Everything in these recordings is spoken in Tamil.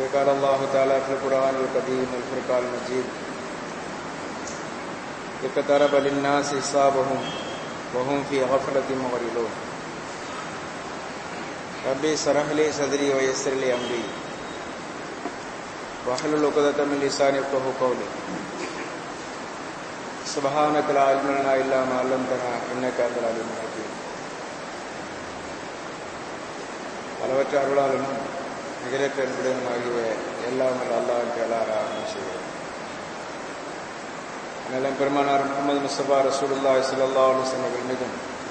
قال الله تعالى في القرآن القديم الفرقان المجيد اقترب للناس حسابهم وهم في غفلة مغرلون ربي اشرح لي صدري ويسر لي أمري واحلل عقدة من لساني يفقهوا قولي سبحانك لا علم لنا إلا ما علمتنا إنك أنت العليم الحكيم அளவற்ற அருளாளனும் நிகரற்ற என்புடனும் ஆகிய எல்லாம் வல்ல அல்லாஹ்வுக்கு எல்லாரும் செய்கிறோம் நிலம் பெருமானார் முகமது முஸ்தபா ரசூலுல்லாஹி ஸல்லல்லாஹு அலைஹி வஸல்லம் அவர்கள் மீதும்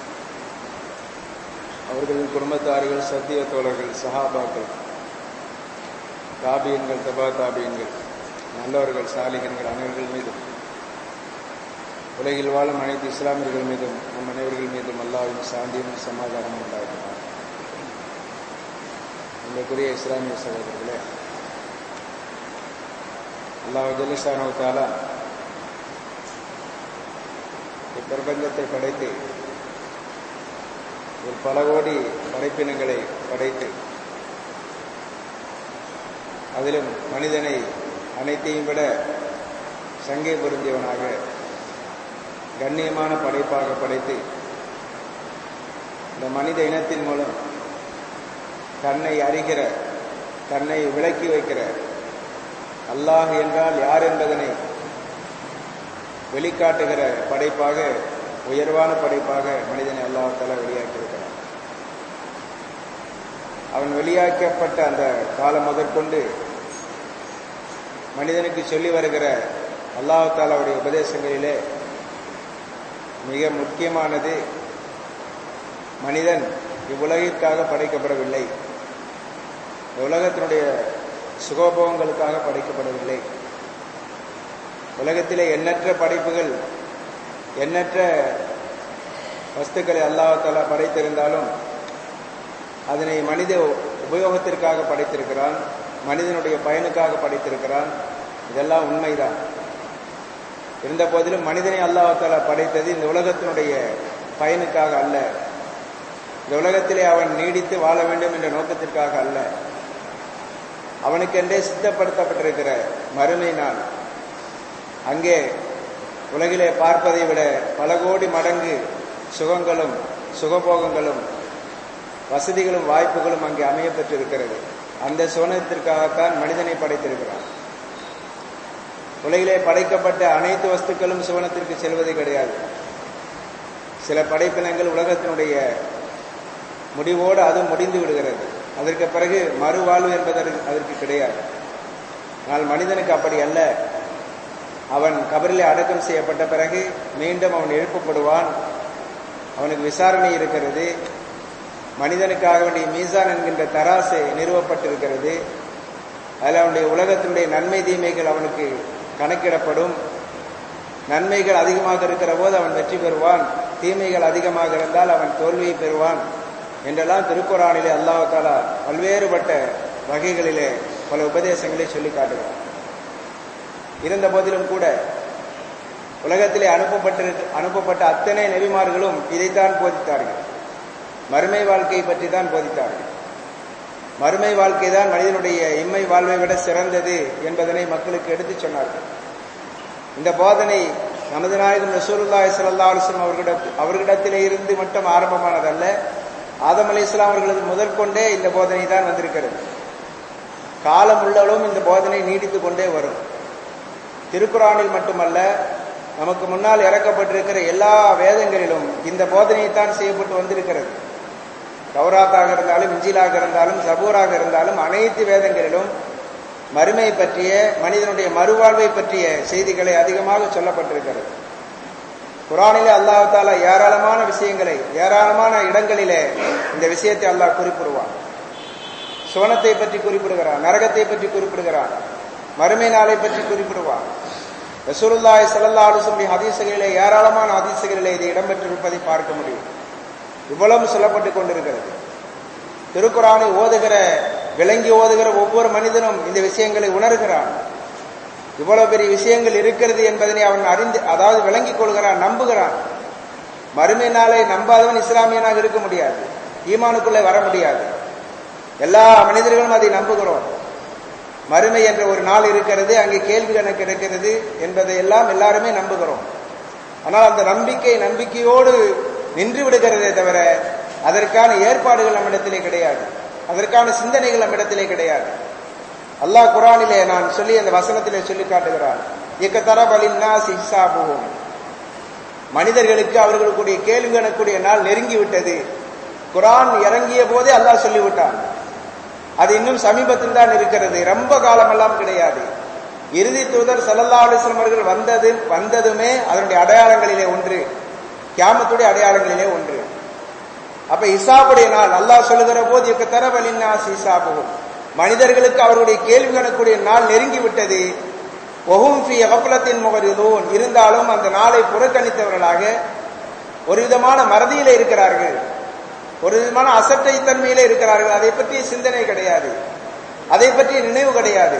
அவர்களின் குடும்பத்தார்கள் சத்திய தோழர்கள் சஹாபாக்கள் தாபியன்கள் தபா தாபியன்கள் நல்லவர்கள் சாலிகன்கள் அனைவர்கள் மீதும் உலகில் வாழும் அனைத்து இஸ்லாமியர்கள் மீதும் நம் அனைவர்கள் மீதும் அல்லாவின் சாந்தியும் சமாதானமும் உண்டாகிறார் அன்புக்குரிய இஸ்லாமிய சகோதரர்களே அல்லாஹ் ஜலிசானோ தாலா இப்பிரபஞ்சத்தை படைத்து ஒரு பல கோடி படைப்பினங்களை படைத்து அதிலும் மனிதனை அனைத்தையும் விட சங்கை பொருந்தியவனாக கண்ணியமான படைப்பாக படைத்து இந்த மனித இனத்தின் மூலம் தன்னை அறிகிற தன்னை விளக்கி வைக்கிற அல்லாஹ் என்றால் யார் என்பதனை வெளிக்காட்டுகிற படைப்பாக உயர்வான படைப்பாக மனிதனை அல்லாஹால வெளியாக்கியிருக்கிறான் அவன் வெளியாக்கப்பட்ட அந்த காலம் முதற்கொண்டு மனிதனுக்கு சொல்லி வருகிற அல்லாஹாலாவுடைய உபதேசங்களிலே மிக முக்கியமானது மனிதன் இவ்வுலகிற்காக படைக்கப்படவில்லை உலகத்தினுடைய சுகோபவங்களுக்காக படைக்கப்படவில்லை உலகத்திலே எண்ணற்ற படைப்புகள் எண்ணற்ற வஸ்துக்களை அல்லாஹால படைத்திருந்தாலும் அதனை மனித உபயோகத்திற்காக படைத்திருக்கிறான் மனிதனுடைய பயனுக்காக படைத்திருக்கிறான் இதெல்லாம் உண்மைதான் இருந்த போதிலும் மனிதனை அல்லாஹால படைத்தது இந்த உலகத்தினுடைய பயனுக்காக அல்ல இந்த உலகத்திலே அவன் நீடித்து வாழ வேண்டும் என்ற நோக்கத்திற்காக அல்ல அவனுக்கென்றே சித்தப்படுத்தப்பட்டிருக்கிற மறுமை நாள் அங்கே உலகிலே பார்ப்பதை விட பல கோடி மடங்கு சுகங்களும் சுகபோகங்களும் வசதிகளும் வாய்ப்புகளும் அங்கே அமைய பெற்றிருக்கிறது அந்த சுவனத்திற்காகத்தான் மனிதனை படைத்திருக்கிறான் உலகிலே படைக்கப்பட்ட அனைத்து வஸ்துக்களும் சுவனத்திற்கு செல்வது கிடையாது சில படைப்பினங்கள் உலகத்தினுடைய முடிவோடு அது முடிந்து விடுகிறது அதற்கு பிறகு மறுவாழ்வு என்பதற்கு அதற்கு கிடையாது ஆனால் மனிதனுக்கு அப்படி அல்ல அவன் கபரிலே அடக்கம் செய்யப்பட்ட பிறகு மீண்டும் அவன் எழுப்பப்படுவான் அவனுக்கு விசாரணை இருக்கிறது மனிதனுக்காக வேண்டிய மீசான் என்கின்ற தராசு நிறுவப்பட்டிருக்கிறது அதில் அவனுடைய உலகத்தினுடைய நன்மை தீமைகள் அவனுக்கு கணக்கிடப்படும் நன்மைகள் அதிகமாக இருக்கிற போது அவன் வெற்றி பெறுவான் தீமைகள் அதிகமாக இருந்தால் அவன் தோல்வியை பெறுவான் என்றெல்லாம் திருக்குறானிலே அல்லாஹாலா பல்வேறுபட்ட வகைகளிலே பல உபதேசங்களை சொல்லி காட்டுகிறார் இருந்த போதிலும் கூட உலகத்திலே அனுப்பப்பட்டிரு அனுப்பப்பட்ட அத்தனை நெறிமார்களும் இதைத்தான் போதித்தார்கள் மறுமை வாழ்க்கையை பற்றி தான் போதித்தார்கள் மறுமை வாழ்க்கை தான் மனிதனுடைய இம்மை வாழ்வை விட சிறந்தது என்பதனை மக்களுக்கு எடுத்துச் சொன்னார்கள் இந்த போதனை நமது நாயகம் ரசூலுல்லாய் சல்லா அலுவலம் அவர்களிட அவர்களிடத்திலே இருந்து மட்டும் ஆரம்பமானதல்ல ஆதம் அலி இஸ்லாம் அவர்களது முதற்கொண்டே இந்த போதனை தான் வந்திருக்கிறது காலம் உள்ளளவும் இந்த போதனை நீடித்து கொண்டே வரும் திருக்குறானில் மட்டுமல்ல நமக்கு முன்னால் இறக்கப்பட்டிருக்கிற எல்லா வேதங்களிலும் இந்த போதனைத்தான் செய்யப்பட்டு வந்திருக்கிறது கௌராத்தாக இருந்தாலும் இஞ்சிலாக இருந்தாலும் சபூராக இருந்தாலும் அனைத்து வேதங்களிலும் மறுமை பற்றிய மனிதனுடைய மறுவாழ்வை பற்றிய செய்திகளை அதிகமாக சொல்லப்பட்டிருக்கிறது குரானிலே அல்லாஹால ஏராளமான விஷயங்களை ஏராளமான இடங்களிலே இந்த விஷயத்தை அல்லாஹ் குறிப்பிடுவான் சுவனத்தை பற்றி குறிப்பிடுகிறான் நரகத்தை பற்றி குறிப்பிடுகிறான் மறுமை நாளை பற்றி குறிப்பிடுவான் ரசூலுல்லாய் சல்லா அலுவலி ஹதீசுகளிலே ஏராளமான ஹதீசுகளிலே இது இடம்பெற்றிருப்பதை பார்க்க முடியும் இவ்வளவு சொல்லப்பட்டு கொண்டிருக்கிறது திருக்குறானை ஓதுகிற விளங்கி ஓதுகிற ஒவ்வொரு மனிதனும் இந்த விஷயங்களை உணர்கிறான் இவ்வளவு பெரிய விஷயங்கள் இருக்கிறது என்பதனை அவன் அறிந்து அதாவது விளங்கிக் கொள்கிறான் நம்புகிறான் மறுமை நாளை நம்பாதவன் இஸ்லாமியனாக இருக்க முடியாது ஈமானுக்குள்ளே வர முடியாது எல்லா மனிதர்களும் அதை நம்புகிறோம் மறுமை என்ற ஒரு நாள் இருக்கிறது அங்கே கேள்வி கணக்கு இருக்கிறது என்பதை எல்லாம் எல்லாருமே நம்புகிறோம் ஆனால் அந்த நம்பிக்கை நம்பிக்கையோடு நின்று விடுகிறதே தவிர அதற்கான ஏற்பாடுகள் நம்மிடத்திலே கிடையாது அதற்கான சிந்தனைகள் நம்மிடத்திலே கிடையாது அல்லாஹ் குரானிலே நான் சொல்லி அந்த வசனத்திலே சொல்லி காட்டுகிறான் இக்கத்தர பலின்னா சிஹாபுவோம் மனிதர்களுக்கு அவர்களுக்குடைய கேள்வி கணக்குடைய நாள் நெருங்கி விட்டது குரான் இறங்கிய போதே அல்லாஹ் சொல்லிவிட்டான் அது இன்னும் சமீபத்தில் தான் இருக்கிறது ரொம்ப காலமெல்லாம் கிடையாது இறுதி தூதர் சல்லல்லா அலிஸ்லம் அவர்கள் வந்தது வந்ததுமே அதனுடைய அடையாளங்களிலே ஒன்று கியாமத்துடைய அடையாளங்களிலே ஒன்று அப்ப இசாபுடைய நாள் அல்லாஹ் சொல்லுகிற போது இக்க தரவலின்னாஸ் இசாபுகும் மனிதர்களுக்கு அவருடைய கேள்வி கணக்குடைய நாள் நெருங்கி விட்டது ஒஹும் ஃபி அகப்புலத்தின் முகரிதூன் இருந்தாலும் அந்த நாளை புறக்கணித்தவர்களாக ஒரு விதமான மறதியில இருக்கிறார்கள் ஒரு விதமான அசட்டை தன்மையில இருக்கிறார்கள் அதை பற்றிய சிந்தனை கிடையாது அதை பற்றிய நினைவு கிடையாது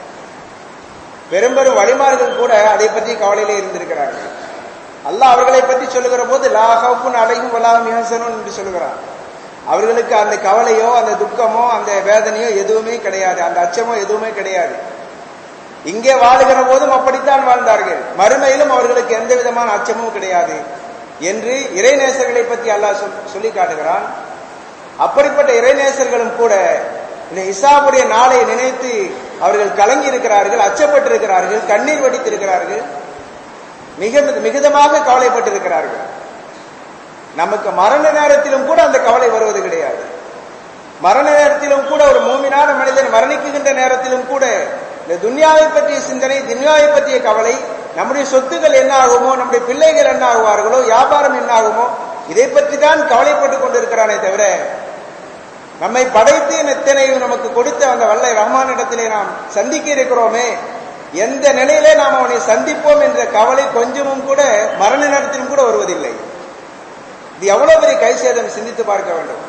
பெரும்பெரும் வழிமார்கள் கூட அதை பற்றி கவலையிலே இருந்திருக்கிறார்கள் அல்லாஹ் அவர்களை பற்றி சொல்லுகிற போது லாஹப்புன் அலையும் வலாம் மிகசனும் என்று சொல்லுகிறான் அவர்களுக்கு அந்த கவலையோ அந்த துக்கமோ அந்த வேதனையோ எதுவுமே கிடையாது அந்த அச்சமோ எதுவுமே கிடையாது இங்கே வாழுகிற போதும் அப்படித்தான் வாழ்ந்தார்கள் மறுமையிலும் அவர்களுக்கு எந்த விதமான அச்சமும் கிடையாது என்று இறைநேசர்களை பற்றி அல்லாஹ் சொல்லி காட்டுகிறான் அப்படிப்பட்ட இறைநேசர்களும் கூட இந்த இசாபுடைய நாளை நினைத்து அவர்கள் கலங்கி இருக்கிறார்கள் அச்சப்பட்டிருக்கிறார்கள் கண்ணீர் வடித்திருக்கிறார்கள் மிக மிகுதமாக கவலைப்பட்டிருக்கிறார்கள் நமக்கு மரண நேரத்திலும் கூட அந்த கவலை வருவது கிடையாது மரண நேரத்திலும் கூட ஒரு மூமினான மனிதன் மரணிக்குகின்ற நேரத்திலும் கூட இந்த துன்யாவை பற்றிய சிந்தனை துன்யாவை பற்றிய கவலை நம்முடைய சொத்துக்கள் என்ன ஆகுமோ நம்முடைய பிள்ளைகள் என்ன ஆகுவார்களோ வியாபாரம் என்ன ஆகுமோ இதை பற்றி தான் கவலைப்பட்டுக் கொண்டிருக்கிறானே தவிர நம்மை படைத்து எத்தனையும் நமக்கு கொடுத்த அந்த வல்லை ரஹ்மானிடத்திலே நாம் சந்திக்க இருக்கிறோமே எந்த நிலையிலே நாம் அவனை சந்திப்போம் என்ற கவலை கொஞ்சமும் கூட மரண நேரத்திலும் கூட வருவதில்லை இது எவ்வளவு பெரிய கைசேதம் சிந்தித்து பார்க்க வேண்டும்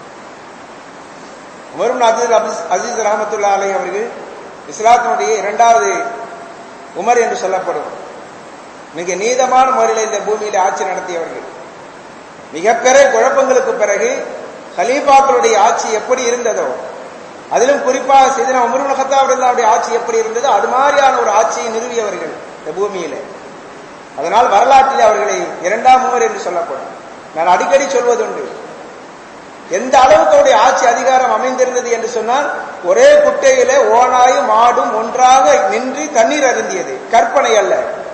உமரும் அஜீஸ் அஜீஸ் ரஹமத்துல்லா அலை அவர்கள் இஸ்லாத்தினுடைய இரண்டாவது உமர் என்று சொல்லப்படும் மிக நீதமான முறையில் இந்த பூமியில ஆட்சி நடத்தியவர்கள் மிகப்பெரிய குழப்பங்களுக்கு பிறகு ஹலீஃபாக்களுடைய ஆட்சி எப்படி இருந்ததோ அதிலும் குறிப்பாக செய்தன உமருல் ஹத்தாவுடைய ஆட்சி எப்படி இருந்ததோ அது மாதிரியான ஒரு ஆட்சியை நிறுவியவர்கள் இந்த பூமியில அதனால் வரலாற்றில் அவர்களை இரண்டாம் உமர் என்று சொல்லப்படும் நான் அடிக்கடி சொல்வதுண்டு எந்த அளவுக்கு அவருடைய ஆட்சி அதிகாரம் அமைந்திருந்தது என்று சொன்னால் ஒரே குட்டையில ஓனாயும் மாடும் ஒன்றாக நின்று தண்ணீர் அருந்தியது கற்பனை அல்ல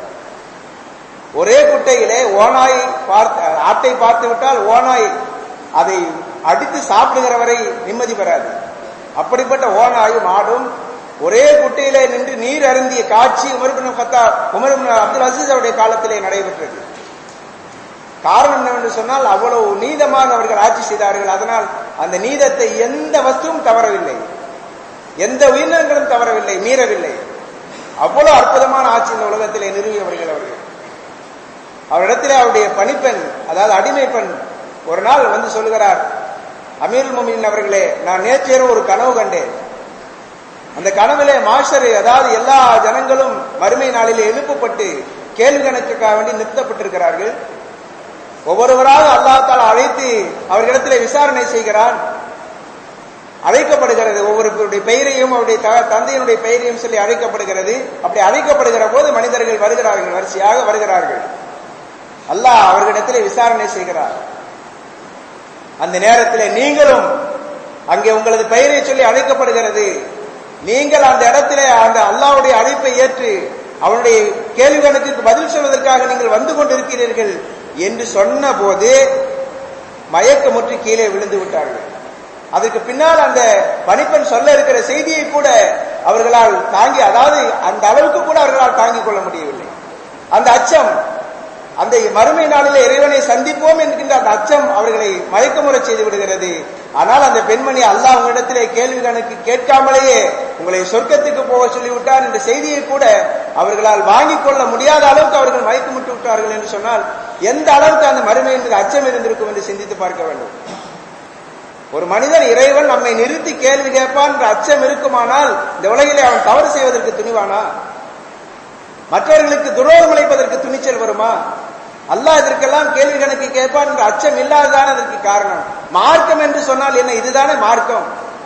ஒரே குட்டையிலே ஓனாய் பார்த்து ஆட்டை பார்த்து விட்டால் ஓனாய் அதை அடித்து சாப்பிடுகிற வரை நிம்மதி பெறாது அப்படிப்பட்ட ஓனாயும் ஆடும் ஒரே குட்டையிலே நின்று நீர் அருந்திய காட்சி உமர்பின் கத்தா உமர் அப்துல் அசீஸ் அவருடைய காலத்திலே நடைபெற்றது காரணம் என்னவென்று சொன்னால் அவ்வளவு நீதமாக அவர்கள் ஆட்சி செய்தார்கள் அதனால் அந்த நீதத்தை எந்த வஸ்துவும் தவறவில்லை எந்த உயிரினங்களும் தவறவில்லை மீறவில்லை அவ்வளவு அற்புதமான ஆட்சி இந்த உலகத்திலே நிறுவியவர்கள் அவர்கள் அவரிடத்திலே அவருடைய பணிப்பெண் அதாவது அடிமை பெண் ஒரு நாள் வந்து சொல்லுகிறார் அமீர் மொமின் அவர்களே நான் நேற்று ஒரு கனவு கண்டேன் அந்த கனவிலே மாஸ்டர் அதாவது எல்லா ஜனங்களும் மறுமை நாளிலே எழுப்பப்பட்டு கேள்வி கணக்குக்காக வேண்டி நிறுத்தப்பட்டிருக்கிறார்கள் ஒவ்வொருவராக அல்லாத்தால் அழைத்து அவர்களிடத்திலே விசாரணை செய்கிறான் அழைக்கப்படுகிறது ஒவ்வொருவருடைய பெயரையும் அவருடைய தந்தையினுடைய பெயரையும் சொல்லி அழைக்கப்படுகிறது அப்படி அழைக்கப்படுகிற போது மனிதர்கள் வருகிறார்கள் வரிசையாக வருகிறார்கள் அல்லாஹ் அவர்களிடத்திலே விசாரணை செய்கிறார் அந்த நேரத்தில் நீங்களும் அங்கே உங்களது பெயரை சொல்லி அழைக்கப்படுகிறது நீங்கள் அந்த இடத்திலே அந்த அல்லாவுடைய அழைப்பை ஏற்று அவனுடைய கேள்வி கணக்குக்கு பதில் சொல்வதற்காக நீங்கள் வந்து கொண்டிருக்கிறீர்கள் என்று சொன்ன போது மயக்கமுற்று கீழே விழுந்து விட்டார்கள் அதற்கு பின்னால் அந்த பணிப்பெண் சொல்ல இருக்கிற செய்தியை கூட அவர்களால் தாங்கி அதாவது அந்த அளவுக்கு கூட அவர்களால் தாங்கிக் கொள்ள முடியவில்லை அந்த அச்சம் அந்த மறுமை நாளிலே இறைவனை சந்திப்போம் என்கின்ற அந்த அச்சம் அவர்களை மயக்கமுறை செய்து விடுகிறது ஆனால் அந்த பெண்மணி அல்லாஹ் உங்களிடத்திலே கேள்வி கணக்கு கேட்காமலேயே உங்களை சொர்க்கத்துக்கு போக சொல்லிவிட்டார் என்ற செய்தியை கூட அவர்களால் வாங்கிக் கொள்ள முடியாத அளவுக்கு அவர்கள் மயக்கமிட்டு விட்டார்கள் என்று சொன்னால் எந்த அளவுக்கு அந்த மறுமை மீது அச்சம் இருந்திருக்கும் என்று சிந்தித்து பார்க்க வேண்டும் ஒரு மனிதன் இறைவன் நம்மை நிறுத்தி கேள்வி கேட்பான் என்ற அச்சம் இருக்குமானால் இந்த உலகிலே அவன் தவறு செய்வதற்கு துணிவானா மற்றவர்களுக்கு துரோகம் அளிப்பதற்கு துணிச்சல் வருமா அல்லாஹ் இதற்கெல்லாம் கேள்வி கணக்கு கேட்பான் என்ற அச்சம் இல்லாததான அதற்கு காரணம் மார்க்கம் என்று சொன்னால் என்ன இதுதானே மார்க்கம்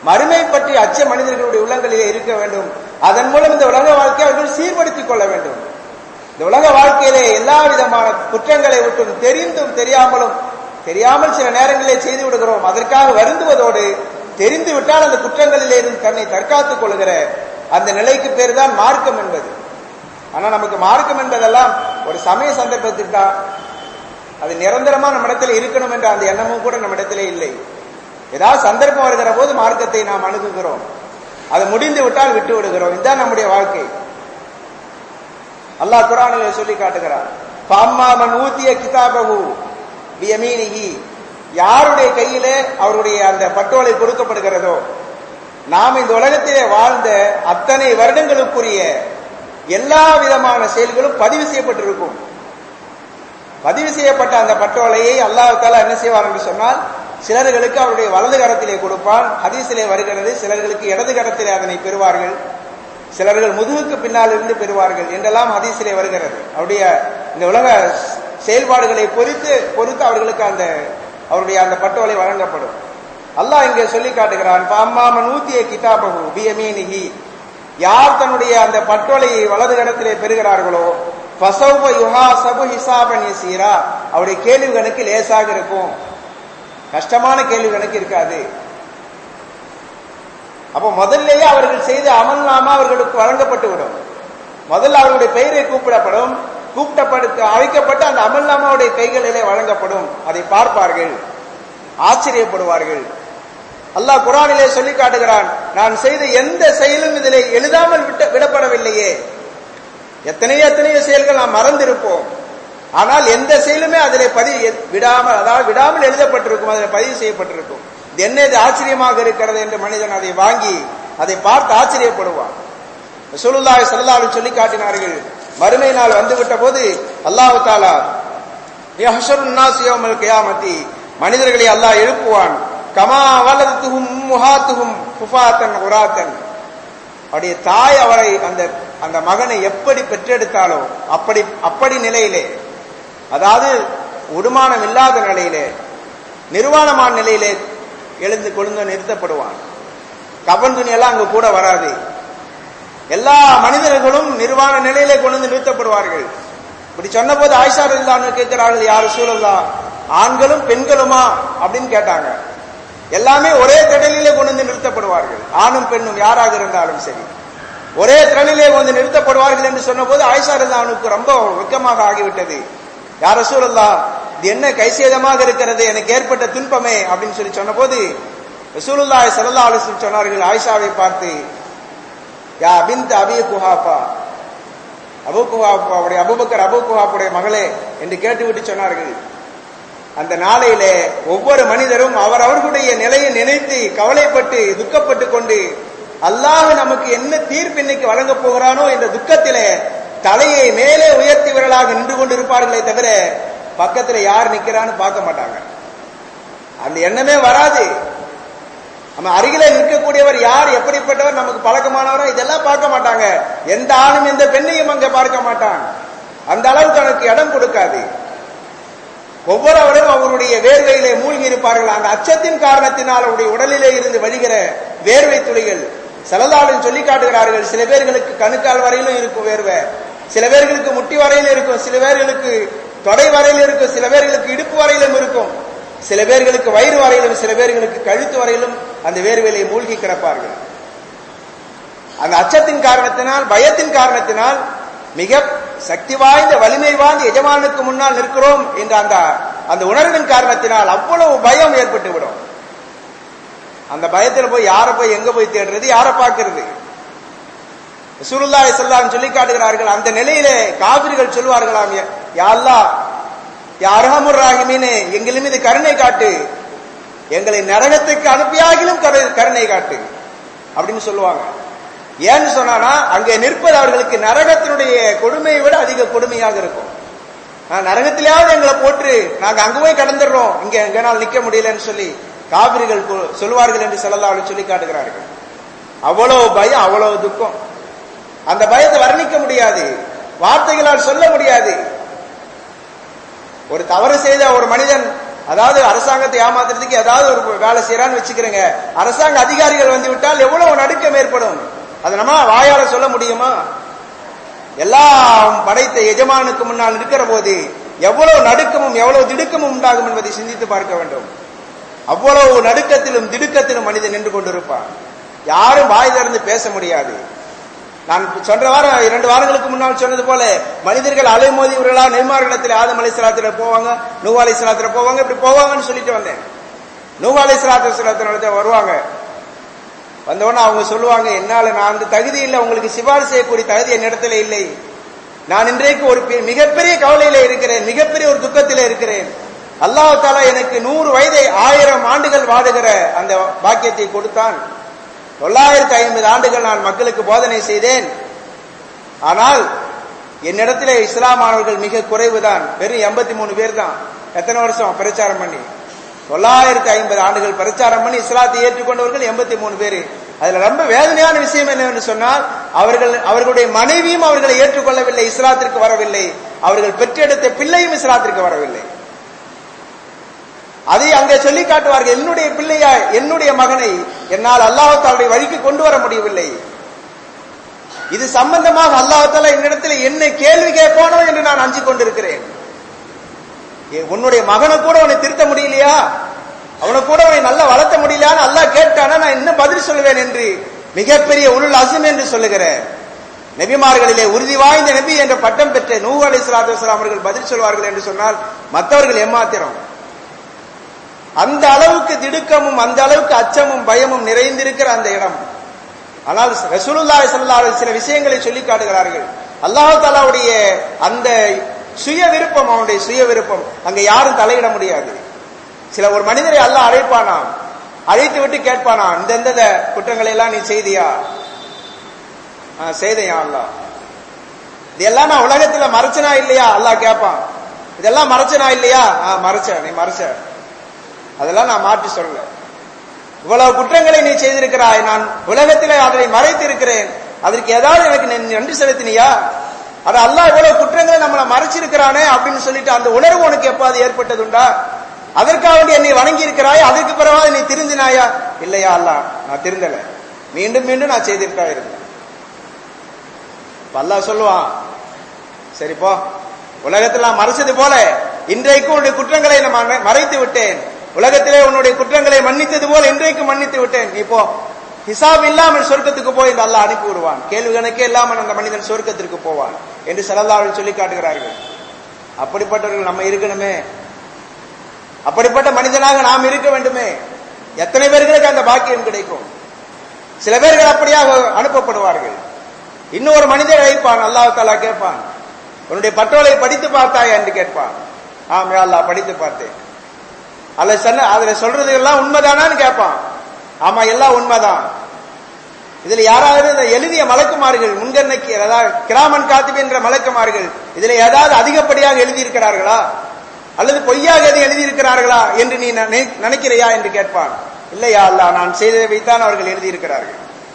மறுமை பற்றி அச்ச மனிதர்களுடைய உள்ளங்களிலே இருக்க வேண்டும் அதன் மூலம் இந்த உலக வாழ்க்கையை அவர்கள் சீர்படுத்திக் கொள்ள வேண்டும் இந்த உலக வாழ்க்கையிலே எல்லா விதமான குற்றங்களை விட்டும் தெரிந்தும் தெரியாமலும் தெரியாமல் சில நேரங்களிலே செய்து விடுகிறோம் அதற்காக வருந்துவதோடு தெரிந்து விட்டால் அந்த குற்றங்களிலே இருந்து தன்னை தற்காத்துக் கொள்கிற அந்த நிலைக்கு பேர் தான் மார்க்கம் என்பது ஆனா நமக்கு மார்க்கம் என்பதெல்லாம் ஒரு சமய சந்தர்ப்பத்துக்கு தான் அது நிரந்தரமா நம்ம இடத்துல இருக்கணும் என்ற அந்த எண்ணமும் கூட நம்ம இடத்திலே இல்லை ஏதாவது சந்தர்ப்பம் வருகிற போது மார்க்கத்தை நாம் அணுகுகிறோம் அது முடிந்து விட்டால் விட்டு விடுகிறோம் இதுதான் நம்முடைய வாழ்க்கை அல்லாஹ் குரானில் சொல்லி காட்டுகிறார் பாம்மாமன் ஊத்திய கிதாபகு வியமீனிகி யாருடைய கையிலே அவருடைய அந்த பட்டோலை கொடுக்கப்படுகிறதோ நாம் இந்த உலகத்திலே வாழ்ந்த அத்தனை வருடங்களுக்குரிய எல்லா விதமான செயல்களும் பதிவு செய்யப்பட்டிருக்கும் பதிவு செய்யப்பட்ட அந்த பட்டோலையை அல்லாஹால என்ன செய்வார் என்று சொன்னால் சிலர்களுக்கு அவருடைய வலது கரத்திலே கொடுப்பான் ஹதீஸிலே வருகிறது சிலர்களுக்கு இடது கரத்திலே அதனை பெறுவார்கள் சிலர்கள் முதுகுக்கு பின்னால் இருந்து பெறுவார்கள் என்றெல்லாம் ஹதீஸிலே வருகிறது அவருடைய இந்த உலக செயல்பாடுகளை பொறுத்து பொறுத்து அவர்களுக்கு அந்த அவருடைய அந்த பட்டோலை வழங்கப்படும் அல்லாஹ் இங்கே சொல்லி காட்டுகிறான் பாம்மாமன் ஊத்திய கிதாபகு பியமீனிகி யார் தன்னுடைய அந்த பட்டோலையை வலது கரத்திலே பெறுகிறார்களோ ஃபசௌப யுஹா சபு ஹிசாபன் யசீரா அவருடைய கேள்வி கணக்கு லேசாக இருக்கும் கஷ்டமான கேள்வி கணக்கு இருக்காது அப்போ முதல்லயே அவர்கள் செய்த அமல்நாமா அவர்களுக்கு வழங்கப்பட்டு விடும் முதல்ல அவர்களுடைய பெயரை கூப்பிடப்படும் கூப்பிடப்பட்டு அழைக்கப்பட்டு அந்த அமல்நாமாவுடைய கைகளிலே வழங்கப்படும் அதை பார்ப்பார்கள் ஆச்சரியப்படுவார்கள் அல்லாஹ் குரானிலே சொல்லி காட்டுகிறான் நான் செய்த எந்த செயலும் இதிலே எழுதாமல் விட்ட விடப்படவில்லையே எத்தனையோ எத்தனையோ செயல்கள் நாம் மறந்திருப்போம் ஆனால் எந்த செயலுமே அதிலே பதிவு விடாமல் அதாவது விடாமல் எழுதப்பட்டிருக்கும் அதில் பதிவு செய்யப்பட்டிருக்கும் இது என்ன இது ஆச்சரியமாக இருக்கிறது என்று மனிதன் அதை வாங்கி அதை பார்த்து ஆச்சரியப்படுவான் ரசூலுல்லாஹி ஸல்லல்லாஹு அலைஹி சொல்லி காட்டினார்கள் மறுமை நாள் வந்துவிட்ட போது அல்லாஹ் தாலா யஹ்ஷருன் நாஸ் யௌமல் கியாமத்தி மனிதர்களை அல்லாஹ் எழுப்புவான் கமா வலதுஹும் முஹாத்துஹும் குஃபாத்தன் உராத்தன் அவருடைய தாய் அவரை அந்த அந்த மகனை எப்படி பெற்றெடுத்தாலோ அப்படி அப்படி நிலையிலே அதாவது உடுமானம் இல்லாத நிலையிலே நிர்வாணமான நிலையிலே எழுந்து கொழுந்து நிறுத்தப்படுவான் கபன் துணியெல்லாம் அங்கு கூட வராது எல்லா மனிதர்களும் நிர்வாண நிலையிலே கொண்டு வந்து நிறுத்தப்படுவார்கள் இப்படி சொன்ன போது ஆயிஷா இல்லான்னு கேட்கிறார்கள் யார் சூழல்லா ஆண்களும் பெண்களுமா அப்படின்னு கேட்டாங்க எல்லாமே ஒரே திடலிலே கொண்டு வந்து நிறுத்தப்படுவார்கள் ஆணும் பெண்ணும் யாராக இருந்தாலும் சரி ஒரே திறனிலே வந்து நிறுத்தப்படுவார்கள் என்று சொன்ன போது ஆயிஷா அவனுக்கு ரொம்ப வெக்கமாக ஆகிவிட்டது யார சூழல்லா இது என்ன கைசேதமாக இருக்கிறது எனக்கு ஏற்பட்ட துன்பமே அப்படின்னு சொல்லி சொன்ன போது ரசூலுல்லாய் சல்லா அலிஸ்லம் சொன்னார்கள் ஆயிஷாவை பார்த்து யா பிந்த் அபி குஹாப்பா அபு குஹாப்பாவுடைய அபுபக்கர் அபு குஹாப்புடைய மகளே என்று கேட்டுவிட்டு சொன்னார்கள் அந்த நாளையிலே ஒவ்வொரு மனிதரும் அவர் அவர்களுடைய நிலையை நினைத்து கவலைப்பட்டு துக்கப்பட்டு கொண்டு அல்லாஹ் நமக்கு என்ன தீர்ப்பு இன்னைக்கு வழங்கப் போகிறானோ என்ற துக்கத்திலே தலையை மேலே உயர்த்தியவர்களாக நின்று கொண்டிருப்பார்களே தவிர பக்கத்துல யார் நிக்கிறான்னு பார்க்க மாட்டாங்க அந்த எண்ணமே வராது நம்ம அருகில நிற்கக்கூடியவர் யார் எப்படிப்பட்டவர் நமக்கு பழக்கமானவரோ இதெல்லாம் பார்க்க மாட்டாங்க எந்த ஆணும் எந்த பெண்ணையும் அங்க பார்க்க மாட்டான் அந்த அளவுக்கு எனக்கு இடம் கொடுக்காது ஒவ்வொருவரும் அவருடைய வேர்வையிலே மூழ்கி இருப்பார்கள் அந்த அச்சத்தின் காரணத்தினால் அவருடைய உடலிலே இருந்து வழிகிற வேர்வை துளிகள் செலதாளன் சொல்லி காட்டுகிறார்கள் சில பேர்களுக்கு கணுக்கால் வரையிலும் இருக்கும் வேர்வை சில பேர்களுக்கு முட்டி வரையிலும் இருக்கும் சில பேர்களுக்கு தொடை வரையிலும் இருக்கும் சில பேர்களுக்கு இடுப்பு வரையிலும் இருக்கும் சில பேர்களுக்கு வயிறு வரையிலும் சில பேர்களுக்கு கழுத்து வரையிலும் அந்த வேர்வையிலே மூழ்கி கிடப்பார்கள் அந்த அச்சத்தின் காரணத்தினால் பயத்தின் காரணத்தினால் மிக சக்தி வாய்ந்த வலிமை வாய்ந்த எஜமானுக்கு முன்னால் நிற்கிறோம் என்ற அந்த அந்த உணர்வின் காரணத்தினால் அவ்வளவு பயம் ஏற்பட்டு விடும் அந்த பயத்துல போய் யாரை போய் எங்க போய் தேடுறது யாரை பார்க்கிறது சுருல்லாய் செல்லாம் சொல்லி காட்டுகிறார்கள் அந்த நிலையிலே காவிரிகள் சொல்வார்களாம் யாழ்லா யாரஹமுர் ராகிமீனே எங்களின் மீது கருணை காட்டு எங்களை நரகத்துக்கு அனுப்பியாகிலும் கருணை காட்டு அப்படின்னு சொல்லுவாங்க ஏன்னு சொன்னானா அங்கே நிற்பது அவர்களுக்கு நரகத்தினுடைய கொடுமையை விட அதிக கொடுமையாக இருக்கும் நரகத்திலேயாவது எங்களை போட்டு நாங்க அங்க போய் கடந்துடுறோம் இங்க எங்கனால் நிக்க முடியலன்னு சொல்லி காவிரிகள் சொல்வார்கள் என்று செல்லலாம் சொல்லி காட்டுகிறார்கள் அவ்வளவு பயம் அவ்வளவு துக்கம் அந்த பயத்தை வர்ணிக்க முடியாது வார்த்தைகளால் சொல்ல முடியாது ஒரு தவறு செய்த ஒரு மனிதன் அதாவது அரசாங்கத்தை ஏமாத்துறதுக்கு ஏதாவது ஒரு வேலை செய்யறான்னு வச்சுக்கிறேங்க அரசாங்க அதிகாரிகள் வந்து விட்டால் எவ்வளவு நடுக்கம் ஏற்படும் அதை நம்ம வாயால சொல்ல முடியுமா எல்லாம் படைத்த எஜமானுக்கு முன்னால் இருக்கிற போது எவ்வளவு நடுக்கமும் எவ்வளவு திடுக்கமும் உண்டாகும் என்பதை சிந்தித்து பார்க்க வேண்டும் அவ்வளவு நடுக்கத்திலும் திடுக்கத்திலும் மனிதன் நின்று கொண்டிருப்பான் யாரும் வாய் திறந்து பேச முடியாது நான் சென்ற வாரம் இரண்டு வாரங்களுக்கு முன்னால் சொன்னது போல மனிதர்கள் அலைமோதியவர்களா நெல்மார்களிடத்தில் ஆதம் அலை சலாத்துல போவாங்க நூவா அலை சலாத்துல போவாங்க இப்படி போவாங்கன்னு சொல்லிட்டு வந்தேன் நூவா அலை சலாத்து சலாத்தின வருவாங்க வந்தவொடனே அவங்க சொல்லுவாங்க என்னால நான் அந்த தகுதி இல்லை உங்களுக்கு சிபாரிசு செய்யக்கூடிய தகுதி என்னிடத்துல இல்லை நான் இன்றைக்கு ஒரு பெ- மிகப்பெரிய கவலையில இருக்கிறேன் மிகப்பெரிய ஒரு துக்கத்தில இருக்கிறேன் அல்லாஹ் தாலா எனக்கு நூறு வயதை ஆயிரம் ஆண்டுகள் வாடுகிற அந்த பாக்கியத்தை கொடுத்தான் தொள்ளாயிரத்தி ஐம்பது ஆண்டுகள் நான் மக்களுக்கு போதனை செய்தேன் ஆனால் என்னிடத்திலே இஸ்லாமானவர்கள் மிக குறைவுதான் வெறும் எண்பத்தி மூணு பேர் தான் எத்தனை வருஷம் பிரச்சாரம் பண்ணி தொள்ளாயிரத்தி ஐம்பது ஆண்டுகள் பிரச்சாரம் பண்ணி இஸ்லாத்தை ஏற்றுக்கொண்டவர்கள் எண்பத்தி மூணு பேர் அதுல ரொம்ப வேதனையான விஷயம் என்னவென்று சொன்னால் அவர்கள் அவர்களுடைய மனைவியும் அவர்களை ஏற்றுக்கொள்ளவில்லை இஸ்லாத்திற்கு வரவில்லை அவர்கள் பெற்றெடுத்த பிள்ளையும் இஸ்லாத்திற்கு வரவில்லை அதை அங்கே சொல்லி காட்டுவார்கள் என்னுடைய பிள்ளையா என்னுடைய மகனை என்னால் அல்லாஹாலுடைய வழிக்கு கொண்டு வர முடியவில்லை இது சம்பந்தமாக அல்லாஹால என்னிடத்தில் என்ன கேள்வி கேட்பானோ என்று நான் அஞ்சு கொண்டிருக்கிறேன் ஏ, உன்னுடைய மகனை கூட உன்னை திருத்த முடியலையா அவனை கூட உன்னை நல்லா வளர்த்த முடியலையான்னு அல்லாஹ் கேட்டானா நான் என்ன பதில் சொல்லுவேன் என்று மிகப்பெரிய உருள் அசும் என்று சொல்லுகிறேன் நபிமார்களிலே உறுதி வாய்ந்த நபி என்ற பட்டம் பெற்ற நூ அலி சலாத்து அவர்கள் பதில் சொல்வார்கள் என்று சொன்னால் மற்றவர்கள் ஏமாத்திரம் அந்த அளவுக்கு திடுக்கமும் அந்த அளவுக்கு அச்சமும் பயமும் நிறைந்திருக்கிற அந்த இடம் ஆனால் ரசூலுல்லாஹி ஸல்லல்லாஹு அலைஹி சில விஷயங்களை சொல்லி காட்டுகிறார்கள் அல்லாஹ் தாலாவுடைய அந்த சுய விருப்பம் அவனுடைய சுய விருப்பம் அங்க யாரும் தலையிட முடியாது சில ஒரு மனிதரை அல்லாஹ் அழைப்பானாம் அழைத்து விட்டு கேட்பானாம் இந்தெந்த குற்றங்களை எல்லாம் நீ செய்தியா ஆ, செய்தையா அல்லாஹ் இதெல்லாம் நான் உலகத்துல மறைச்சனா இல்லையா அல்லாஹ் கேட்பான் இதெல்லாம் மறைச்சனா இல்லையா ஆ, மறைச்ச நீ மறைச்ச அதெல்லாம் நான் மாற்றி சொல்லல இவ்வளவு குற்றங்களை நீ செய்திருக்கிறாய் நான் உலகத்திலே அதனை மறைத்து இருக்கிறேன் அதற்கு ஏதாவது எனக்கு நீ நன்றி செலுத்தினியா அது அல்லாஹ் இவ்வளவு குற்றங்களை நம்மளை மறைச்சிருக்கிறானே அப்படின்னு சொல்லிட்டு அந்த உணர்வு உனக்கு எப்பாவது ஏற்பட்டதுண்டா அதற்காக வேண்டி என்னை வணங்கி இருக்கிறாய் அதற்கு பிறகு நீ திருந்தினாயா இல்லையா அல்லாஹ் நான் திருந்தல மீண்டும் மீண்டும் நான் செய்திருக்கா இருந்தேன் இப்ப அல்லாஹ் சொல்லுவான் சரி போ உலகத்தில் நான் மறைச்சது போல இன்றைக்கு உன்னுடைய குற்றங்களை நான் மறை- மறைத்து விட்டேன் உலகத்திலே உன்னுடைய குற்றங்களை மன்னித்தது போல இன்றைக்கு மன்னித்து விட்டேன் நீ போ ஹிசாப் இல்லாமல் சொர்க்கத்துக்கு போய் இந்த அல்லாஹ் அனுப்பி விடுவான் கேள்வி கணக்கே இல்லாமல் அந்த மனிதன் சொர்க்கத்திற்கு போவான் என்று சலல்லாவில் சொல்லி காட்டுகிறார்கள் அப்படிப்பட்டவர்கள் நம்ம இருக்கணுமே அப்படிப்பட்ட மனிதனாக நாம் இருக்க வேண்டுமே எத்தனை பேர்களுக்கு அந்த பாக்கியம் கிடைக்கும் சில பேர்கள் அப்படியாக அனுப்பப்படுவார்கள் இன்னொரு மனிதர் அழைப்பான் அல்லாஹ் தாலா கேட்பான் உன்னுடைய பட்டோலை படித்து பார்த்தாயா என்று கேட்பான் ஆம் யா அல்லாஹ் படித்து பார்த்தேன் அதுல சொன்ன அதுல சொல்றது எல்லாம் உண்மைதானான்னு கேட்பான் ஆமா எல்லாம் உண்மைதான் இதுல யாராவது இந்த எழுதிய மலக்குமார்கள் முன்கர்ணைக்கு அதாவது கிராமன் காத்திப் என்ற மலக்குமார்கள் இதுல ஏதாவது அதிகப்படியாக எழுதியிருக்கிறார்களா அல்லது பொய்யாக எது எழுதியிருக்கிறார்களா என்று நீ நினை- நினைக்கிறையா என்று கேட்பான் இல்லையா அல்லாஹ் நான் செய்ததை வைத்தான் அவர்கள் எழுதியிருக்கிறார்கள்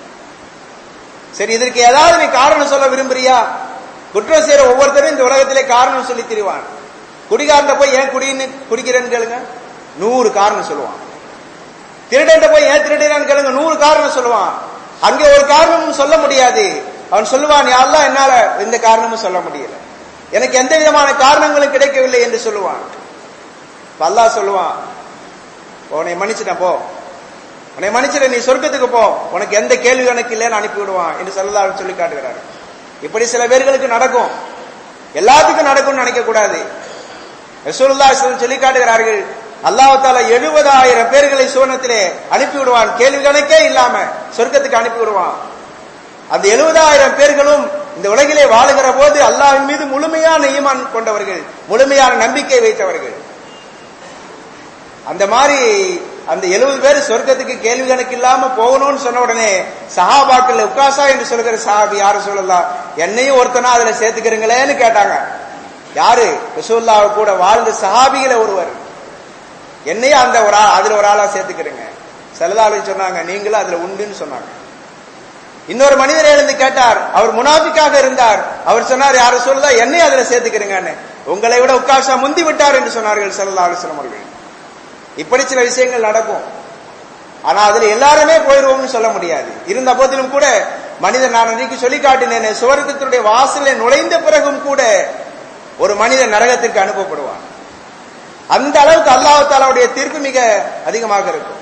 சரி இதற்கு ஏதாவது நீ காரணம் சொல்ல விரும்புறியா குற்றம் செய்யற ஒவ்வொருத்தரும் இந்த உலகத்திலே காரணம் சொல்லி திரிவான் குடிகாரன் போய் ஏன் குடின்னு குடிக்கிறேன்னு கேளுங்க நூறு காரணம் சொல்லுவான் திருடன் போய் ஏன் திருடுறான்னு கேளுங்க நூறு காரணம் சொல்லுவான் அங்கே ஒரு காரணமும் சொல்ல முடியாது அவன் சொல்லுவான் யாரெல்லாம் என்னால எந்த காரணமும் சொல்ல முடியல எனக்கு எந்த விதமான காரணங்களும் கிடைக்கவில்லை என்று சொல்லுவான் இப்ப அல்லாஹ் சொல்லுவான் உன்னை மன்னிச்சிட்டேன் போ உன்னை மன்னிச்சிட நீ சொர்க்கத்துக்கு போ உனக்கு எந்த கேள்வி கணக்கு இல்லைன்னு அனுப்பி விடுவான் என்று சொல்லலாம் சொல்லி காட்டுகிறார் இப்படி சில பேர்களுக்கு நடக்கும் எல்லாத்துக்கும் நடக்கும்னு நினைக்க கூடாது ரசூலுல்லாஹி ஸல்லல்லாஹு அலைஹி சொல்லி காட்டுகிறார்கள் அல்லாஹ் தாலா எழுபதாயிரம் பேர்களை சுவனத்திலே அனுப்பி விடுவான் கேள்வி கணக்கே இல்லாம சொர்க்கத்துக்கு அனுப்பி விடுவான் அந்த எழுபதாயிரம் பேர்களும் இந்த உலகிலே வாழுகிற போது அல்லாஹ்வின் மீது முழுமையான ஈமான் கொண்டவர்கள் முழுமையான நம்பிக்கை வைத்தவர்கள் அந்த மாதிரி அந்த எழுபது பேர் சொர்க்கத்துக்கு கேள்வி கணக்கு இல்லாம போகணும்னு சொன்ன உடனே சஹாபாக்கள் உக்காசா என்று சொல்கிற சஹாபி யாரு சொல்லலாம் என்னையும் ஒருத்தனா அதுல சேர்த்துக்கிறீங்களேன்னு கேட்டாங்க யாரு ரசூல்லாவை கூட வாழ்ந்த சஹாபிகள ஒருவர் என்னையும் அந்த ஒரு ஆள் அதுல ஒரு ஆளா சேர்த்துக்கிறீங்க செல்லதாளு சொன்னாங்க நீங்களும் அதுல உண்டுன்னு சொன்னாங்க இன்னொரு மனிதர் எழுந்து கேட்டார் அவர் முனாஃபிக்காக இருந்தார் அவர் சொன்னார் யாரும் சொல்லுதா என்னையும் அதுல சேர்த்துக்கிறீங்கன்னு உங்களை விட உக்காஷா முந்தி விட்டார் என்று சொன்னார்கள் செல்லல்லா அலுவலம் அவர்கள் இப்படி சில விஷயங்கள் நடக்கும் ஆனா அதுல எல்லாருமே போயிருவோம்னு சொல்ல முடியாது இருந்த போதிலும் கூட மனிதன் நான் அன்றைக்கு சொல்லி காட்டினேன் சுவர்க்கத்தினுடைய வாசலை நுழைந்த பிறகும் கூட ஒரு மனிதன் நரகத்திற்கு அனுப்பப்படுவான் அந்த அளவுக்கு அல்லாஹ் தாலாவுடைய தீர்ப்பு மிக அதிகமாக இருக்கும்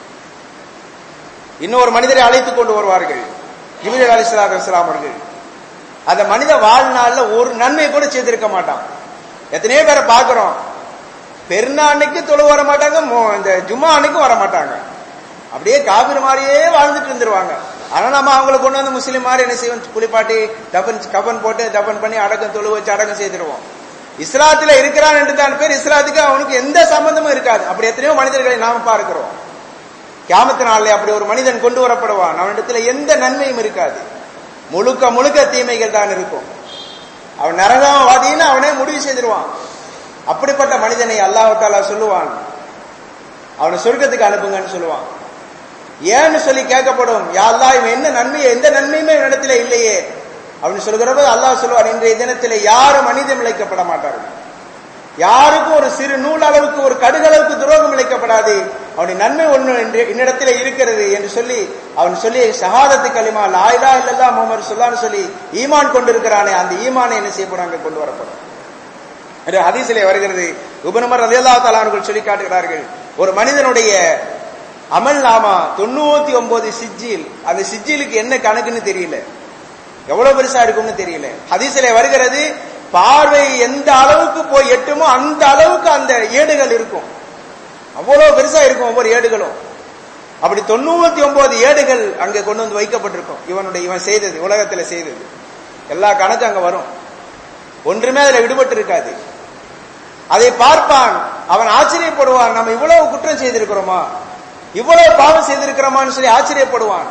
இன்னொரு மனிதரை அழைத்துக் கொண்டு வருவார்கள் ஜிபிரி அலிஸ்லாம் அலிஸ்லாம் அவர்கள் அந்த மனித வாழ்நாள்ல ஒரு நன்மை கூட செய்திருக்க மாட்டான் எத்தனையோ பேரை பார்க்கிறோம் பெருநா அன்னைக்கு தொழு வர மாட்டாங்க மோ- இந்த ஜும்மா அன்னைக்கும் வர மாட்டாங்க அப்படியே காபிர் மாதிரியே வாழ்ந்துட்டு இருந்துருவாங்க ஆனா நம்ம அவங்கள கொண்டு வந்து முஸ்லீம் மாதிரி என்ன செய்வோம் குளிப்பாட்டி தபன் கபன் போட்டு தபன் பண்ணி அடக்கம் தொழு வச்சு அடக்கம் செய்திருவோம் இஸ்லாத்துல இருக்கிறான் என்று தான் பேர் இஸ்லாத்துக்கு அவனுக்கு எந்த சம்பந்தமும் இருக்காது அப்படி எத்தனையோ மனிதர்களை நாம பார்க்கிறோம் கியாமத்து நாளில் அப்படி ஒரு மனிதன் கொண்டு வரப்படுவான் அவனிடத்துல எந்த நன்மையும் இருக்காது முழுக்க முழுக்க தீமைகள் தான் இருக்கும் அவன் நரகவாதின்னு அவனே முடிவு செய்திருவான் அப்படிப்பட்ட மனிதனை அல்லாஹ் தாலா சொல்லுவான் அவனை சொர்க்கத்துக்கு அனுப்புங்கன்னு சொல்லுவான் ஏன்னு சொல்லி கேட்கப்படும் யா அல்லாஹ் இவன் என்ன நன்மை எந்த நன்மையுமே இடத்துல இல்லையே அப்படின்னு சொல்கிறப்ப அல்லாஹ் சொல்லுவான் இன்றைய தினத்திலே யாரும் மனிதம் இழைக்கப்பட மாட்டார்கள் யாருக்கும் ஒரு சிறு நூல் அளவுக்கு ஒரு கடுகளவுக்கு துரோகம் இழைக்கப்படாது அவனுடைய நன்மை ஒண்ணு என்று என்னிடத்தில் இருக்கிறது என்று சொல்லி அவன் சொல்லி ஷஹாதத்து கலிமா லாயிலா இல்லல்லா முகமது சொல்லான்னு சொல்லி ஈமான் கொண்டிருக்கிறானே அந்த ஈமானை என்ன செய்யப்படும் அங்கே கொண்டு வரப்படும் என்று ஹதீஸிலே வருகிறது உபனமர் ரலியல்லா தலான்கள் சொல்லி காட்டுகிறார்கள் ஒரு மனிதனுடைய அமல் நாமா தொண்ணூத்தி ஒன்பது சிஜில் அந்த சிஜிலுக்கு என்ன கணக்குன்னு தெரியல எவ்வளவு பெருசா இருக்கும்னு தெரியல ஹதீஸிலே வருகிறது பார்வை எந்த அளவுக்கு போய் எட்டுமோ அந்த அளவுக்கு அந்த ஏடுகள் இருக்கும் அவ்வளவு பெருசா இருக்கும் ஒவ்வொரு ஏடுகளும் அப்படி தொண்ணூத்தி ஒன்பது ஏடுகள் அங்க கொண்டு வந்து வைக்கப்பட்டிருக்கும் இவனுடைய இவன் செய்தது உலகத்துல செய்தது எல்லா கணக்கும் அங்க வரும் ஒன்றுமே அதுல விடுபட்டு இருக்காது அதை பார்ப்பான் அவன் ஆச்சரியப்படுவான் நம்ம இவ்வளவு குற்றம் செய்திருக்கிறோமா இவ்வளவு பாவம் செய்திருக்கிறோமான்னு சொல்லி ஆச்சரியப்படுவான்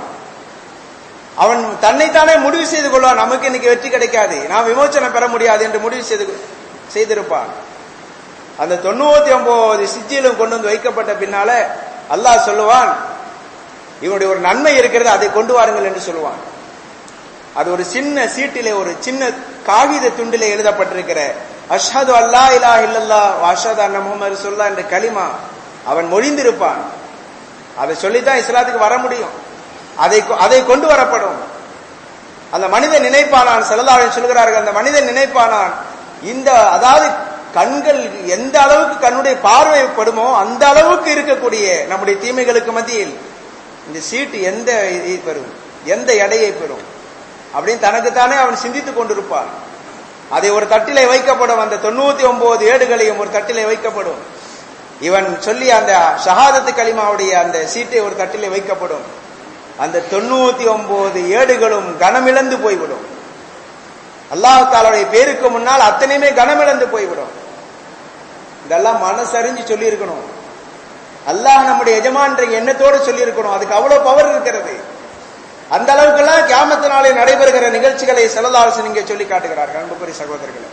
அவன் தன்னைத்தானே முடிவு செய்து கொள்வான் நமக்கு இன்னைக்கு வெற்றி கிடைக்காது நாம் விமோச்சனம் பெற முடியாது என்று முடிவு செய்து செய்திருப்பான் அந்த தொண்ணூத்தி ஒன்பது சிஜியிலும் கொண்டு வந்து வைக்கப்பட்ட பின்னால அல்லாஹ் சொல்லுவான் இவனுடைய ஒரு நன்மை இருக்கிறது அதை கொண்டு வாருங்கள் என்று சொல்லுவான் அது ஒரு சின்ன சீட்டிலே ஒரு சின்ன காகித துண்டிலே எழுதப்பட்டிருக்கிற அஷ்ஹது அல்லா இலா இல்லல்லா அஷ்ஹது அன்ன முகமது சொல்லா என்ற கலிமா அவன் மொழிந்திருப்பான் அதை சொல்லித்தான் இஸ்லாத்துக்கு வர முடியும் அதை அதை கொண்டு வரப்படும் அந்த மனிதன் நினைப்பானான் செல்லதாவின் சொல்கிறார்கள் அந்த மனிதன் நினைப்பானான் இந்த அதாவது கண்கள் எந்த அளவுக்கு கண்ணுடைய பார்வை படுமோ அந்த அளவுக்கு இருக்கக்கூடிய நம்முடைய தீமைகளுக்கு மத்தியில் இந்த சீட்டு எந்த இதை பெறும் எந்த எடையை பெறும் அப்படின்னு தனக்குத்தானே அவன் சிந்தித்துக் கொண்டிருப்பான் அதை ஒரு தட்டிலே வைக்கப்படும் அந்த தொண்ணூத்தி ஒன்பது ஏடுகளையும் ஒரு தட்டிலே வைக்கப்படும் இவன் சொல்லி அந்த ஷஹாதத்து கலிமாவுடைய அந்த சீட்டை ஒரு தட்டிலே வைக்கப்படும் அந்த தொண்ணூத்தி ஒன்பது ஏடுகளும் கனமிழந்து போய்விடும் அல்லாஹ் தாலாவுடைய பேருக்கு முன்னால் அத்தனையுமே கனமிழந்து போய்விடும் இதெல்லாம் மனசறிஞ்சு சொல்லி இருக்கணும் அல்லாஹ் நம்முடைய எஜமான்ற எண்ணத்தோடு சொல்லி இருக்கணும் அதுக்கு அவ்வளவு பவர் இருக்கிறது அந்த அளவுக்கெல்லாம் கியாமத்து நாளில் நடைபெறுகிற நிகழ்ச்சிகளை செலதாலசன் இங்கே சொல்லி காட்டுகிறார்கள் அன்புக்குரிய சகோதரர்களே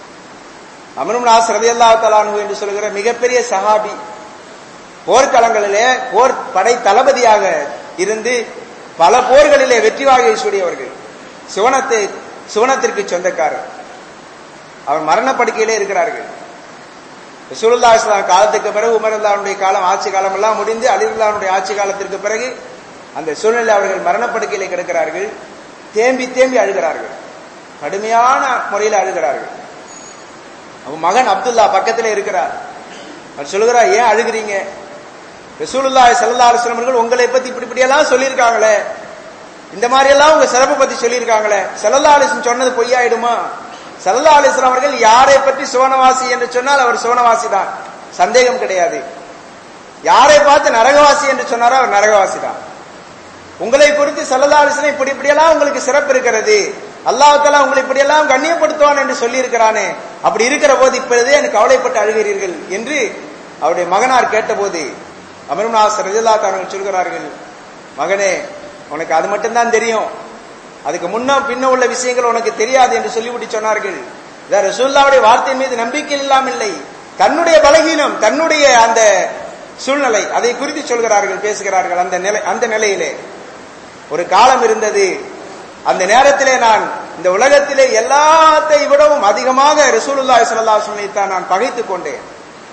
அமரும் நாஸ் ரதி அல்லா தலானு என்று சொல்கிற மிகப்பெரிய சஹாபி போர்க்களங்களிலே போர் படை தளபதியாக இருந்து பல போர்களிலே வெற்றி வாகை சூடியவர்கள் சிவனத்தை சிவனத்திற்கு சொந்தக்காரர் அவர் மரணப்படுக்கையிலே இருக்கிறார்கள் ரசூலுல்லாஹி ஸல்லல்லாஹு காலத்துக்கு பிறகு உமர் அல்லாஹ்வுடைய காலம் ஆட்சி காலம் எல்லாம் முடிந்து அலிருல்லாஹ்வுடைய ஆட்சி காலத்திற்கு பிறகு அந்த சூழ்நிலை அவர்கள் மரணப்படுக்கையிலே கிடக்கிறார்கள் தேம்பி தேம்பி அழுகிறார்கள் கடுமையான முறையில் அழுகிறார்கள் அவன் மகன் அப்துல்லா பக்கத்தில் இருக்கிறார் அவர் சொல்லுகிறார் ஏன் அழுகிறீங்க ரசூலுல்லாஹி ஸல்லல்லாஹு அலைஹி வஸல்லம் உங்களை பத்தி இப்படி இப்படி எல்லாம் சொல்லியிருக்காங்களே இந்த மாதிரி எல்லாம் உங்க சிறப்பை பத்தி சொல்லியிருக்காங்களே ஸல்லல்லாஹு அலைஹி வஸல்லம் சொன்னது பொய்யாயிடுமா ஸல்லல்லாஹு அலைஹி வஸல்லம் அவர்கள் யாரை பற்றி சுவனவாசி என்று சொன்னால் அவர் சுவனவாசி தான் சந்தேகம் கிடையாது யாரை பார்த்து நரகவாசி என்று சொன்னாரோ அவர் நரகவாசி தான் உங்களை குறித்து ஸல்லல்லாஹு அலைஹி வஸல்லம் இப்படி இப்படி எல்லாம் உங்களுக்கு சிறப்பு இருக்கிறது அல்லாஹ் தஆலா உங்களை இப்படி எல்லாம் கண்ணியப்படுத்துவான் என்று சொல்லி இருக்கிறானே அப்படி இருக்கிற போது இப்பொழுதே எனக்கு கவலைப்பட்டு அழுகிறீர்கள் என்று அவருடைய மகனார் கேட்டபோது அமருநாஸ் ரஜல்லா அவர்கள் சொல்கிறார்கள் மகனே உனக்கு அது மட்டும்தான் தெரியும் அதுக்கு முன்ன பின்ன உள்ள விஷயங்கள் உனக்கு தெரியாது என்று சொல்லிவிட்டு சொன்னார்கள் ரசூல்லாவுடைய வார்த்தையின் மீது நம்பிக்கை இல்லாமல் இல்லை தன்னுடைய பலகீனம் தன்னுடைய அந்த சூழ்நிலை அதை குறித்து சொல்கிறார்கள் பேசுகிறார்கள் அந்த நிலை அந்த நிலையிலே ஒரு காலம் இருந்தது அந்த நேரத்திலே நான் இந்த உலகத்திலே எல்லாத்தை விடவும் அதிகமாக ரசூலுல்லாஹி ஸல்லல்லாஹு அலைஹி வஸல்லம் தான் நான் பகைத்துக் கொண்டேன்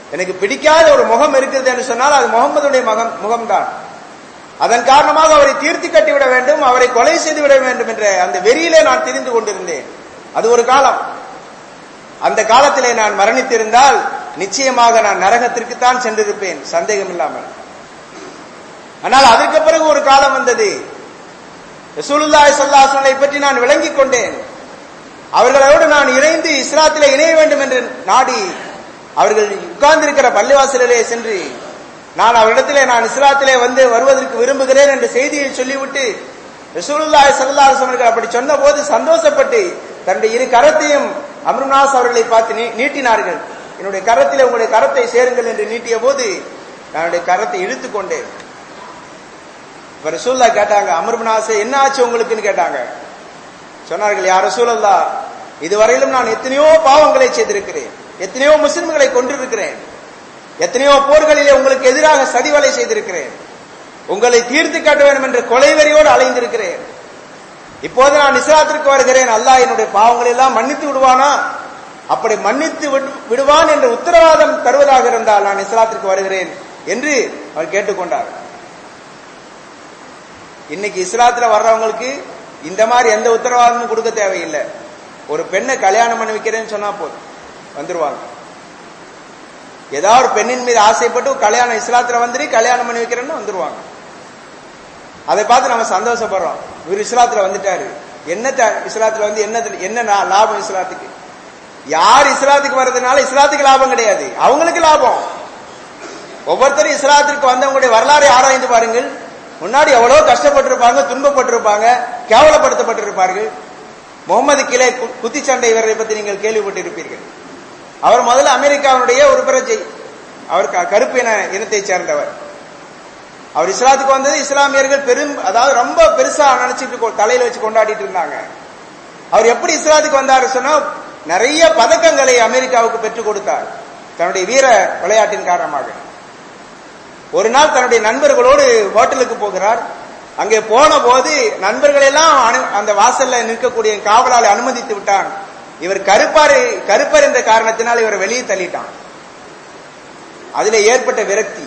எனக்கு பிடிக்காத ஒரு முகம் இருக்கிறது என்று சொன்னால் அது முகமதுடைய மகம் முகம்தான் அதன் காரணமாக அவரை தீர்த்து கட்டிவிட வேண்டும் அவரை கொலை செய்து விட வேண்டும் என்ற அந்த வெறியிலே நான் திரிந்து கொண்டிருந்தேன் அது ஒரு காலம் அந்த காலத்திலே நான் மரணித்திருந்தால் நிச்சயமாக நான் நரகத்திற்குத்தான் சென்றிருப்பேன் சந்தேகம் இல்லாமல் ஆனால் அதற்கு பிறகு ஒரு காலம் வந்தது ரசூலுல்லாஹி ஸல்லல்லாஹு அலைஹி வஸல்லம் பற்றி நான் விளங்கிக் கொண்டேன் அவர்களோடு நான் இணைந்து இஸ்லாத்திலே இணைய வேண்டும் என்று நாடி அவர்கள் உட்கார்ந்திருக்கிற பள்ளிவாசலிலே சென்று நான் அவரிடத்திலே நான் இஸ்லாத்திலே வந்து வருவதற்கு விரும்புகிறேன் என்ற செய்தியை சொல்லிவிட்டு ரசூலுல்லாஹி ஸல்லல்லாஹு அலைஹி வஸல்லம் அப்படி சொன்னபோது சந்தோஷப்பட்டு தன்னுடைய இரு கரத்தையும் அம்ருநாஸ் அவர்களை பார்த்து நீ- நீட்டினார்கள் என்னுடைய கரத்திலே உங்களுடைய கரத்தை சேருங்கள் என்று நீட்டிய போது நான் என்னுடைய கரத்தை இழுத்து கொண்டேன் இப்ப ரசூல்லா கேட்டாங்க அமர்பனாசே என்ன ஆச்சு உங்களுக்குன்னு கேட்டாங்க சொன்னார்கள் யார் ரசூலல்லா இதுவரையிலும் நான் எத்தனையோ பாவங்களை செய்திருக்கிறேன் எத்தனையோ முஸ்லிம்களை கொன்றிருக்கிறேன் எத்தனையோ போர்களிலே உங்களுக்கு எதிராக சதிவலை செய்திருக்கிறேன் உங்களை தீர்த்து காட்ட வேண்டும் என்ற கொலைவெறியோடு அலைந்திருக்கிறேன் இப்போது நான் இஸ்லாத்திற்கு வருகிறேன் அல்லாஹ் என்னுடைய பாவங்களை எல்லாம் மன்னித்து விடுவானா அப்படி மன்னித்து விடு- விடுவான் என்ற உத்தரவாதம் தருவதாக இருந்தால் நான் இஸ்லாத்திற்கு வருகிறேன் என்று அவர் கேட்டுக்கொண்டார் இன்னைக்கு இஸ்லாத்துல வர்றவங்களுக்கு இந்த மாதிரி எந்த உத்தரவாதமும் கொடுக்க தேவையில்லை ஒரு பெண்ணை கல்யாணம் பண்ணி வைக்கிறேன்னு சொன்னா போதும் வந்துருவாங்க ஏதாவது ஒரு பெண்ணின் மீது ஆசைப்பட்டு கல்யாணம் இஸ்லாத்துல வந்துரு கல்யாணம் பண்ணி வைக்கிறேன்னு வந்துருவாங்க அதை பார்த்து நம்ம சந்தோஷப்படுறோம் இவர் இஸ்லாத்துல வந்துட்டாரு என்ன த- இஸ்லாத்துல வந்து என்ன என்ன நா- லாபம் இஸ்லாத்துக்கு யார் இஸ்லாத்துக்கு வர்றதுனால இஸ்லாத்துக்கு லாபம் கிடையாது அவங்களுக்கு லாபம் ஒவ்வொருத்தரும் இஸ்லாத்திற்கு வந்தவங்களுடைய வரலாறை ஆராய்ந்து பாருங்கள் முன்னாடி எவ்வளவு கஷ்டப்பட்டிருப்பாங்க துன்பப்பட்டிருப்பாங்க கேவலப்படுத்தப்பட்டிருப்பார்கள் முகமது கிளை கு- குத்திச்சண்டை இவரை பத்தி நீங்கள் கேள்விப்பட்டிருப்பீர்கள் அவர் முதல்ல அமெரிக்காவினுடைய ஒரு பிரஜை அவர் க- கருப்பு இன இனத்தைச் சேர்ந்தவர் அவர் இஸ்லாத்துக்கு வந்தது இஸ்லாமியர்கள் பெரும் அதாவது ரொம்ப பெருசா நினைச்சிட்டு கொ- தலையில வச்சு கொண்டாடிட்டு இருந்தாங்க அவர் எப்படி இஸ்லாத்துக்கு வந்தாரு சொன்னா நிறைய பதக்கங்களை அமெரிக்காவுக்கு பெற்றுக் கொடுத்தார் தன்னுடைய வீர விளையாட்டின் காரணமாக ஒரு நாள் தன்னுடைய நண்பர்களோடு ஹோட்டலுக்கு போகிறார் அங்கே போன போது நண்பர்கள் எல்லாம் அனு- அந்த வாசல்ல நிற்கக்கூடிய காவலாளை அனுமதித்து விட்டான் இவர் கருப்பாரு கருப்பர் என்ற காரணத்தினால் இவரை வெளியே தள்ளிட்டான் அதிலே ஏற்பட்ட விரக்தி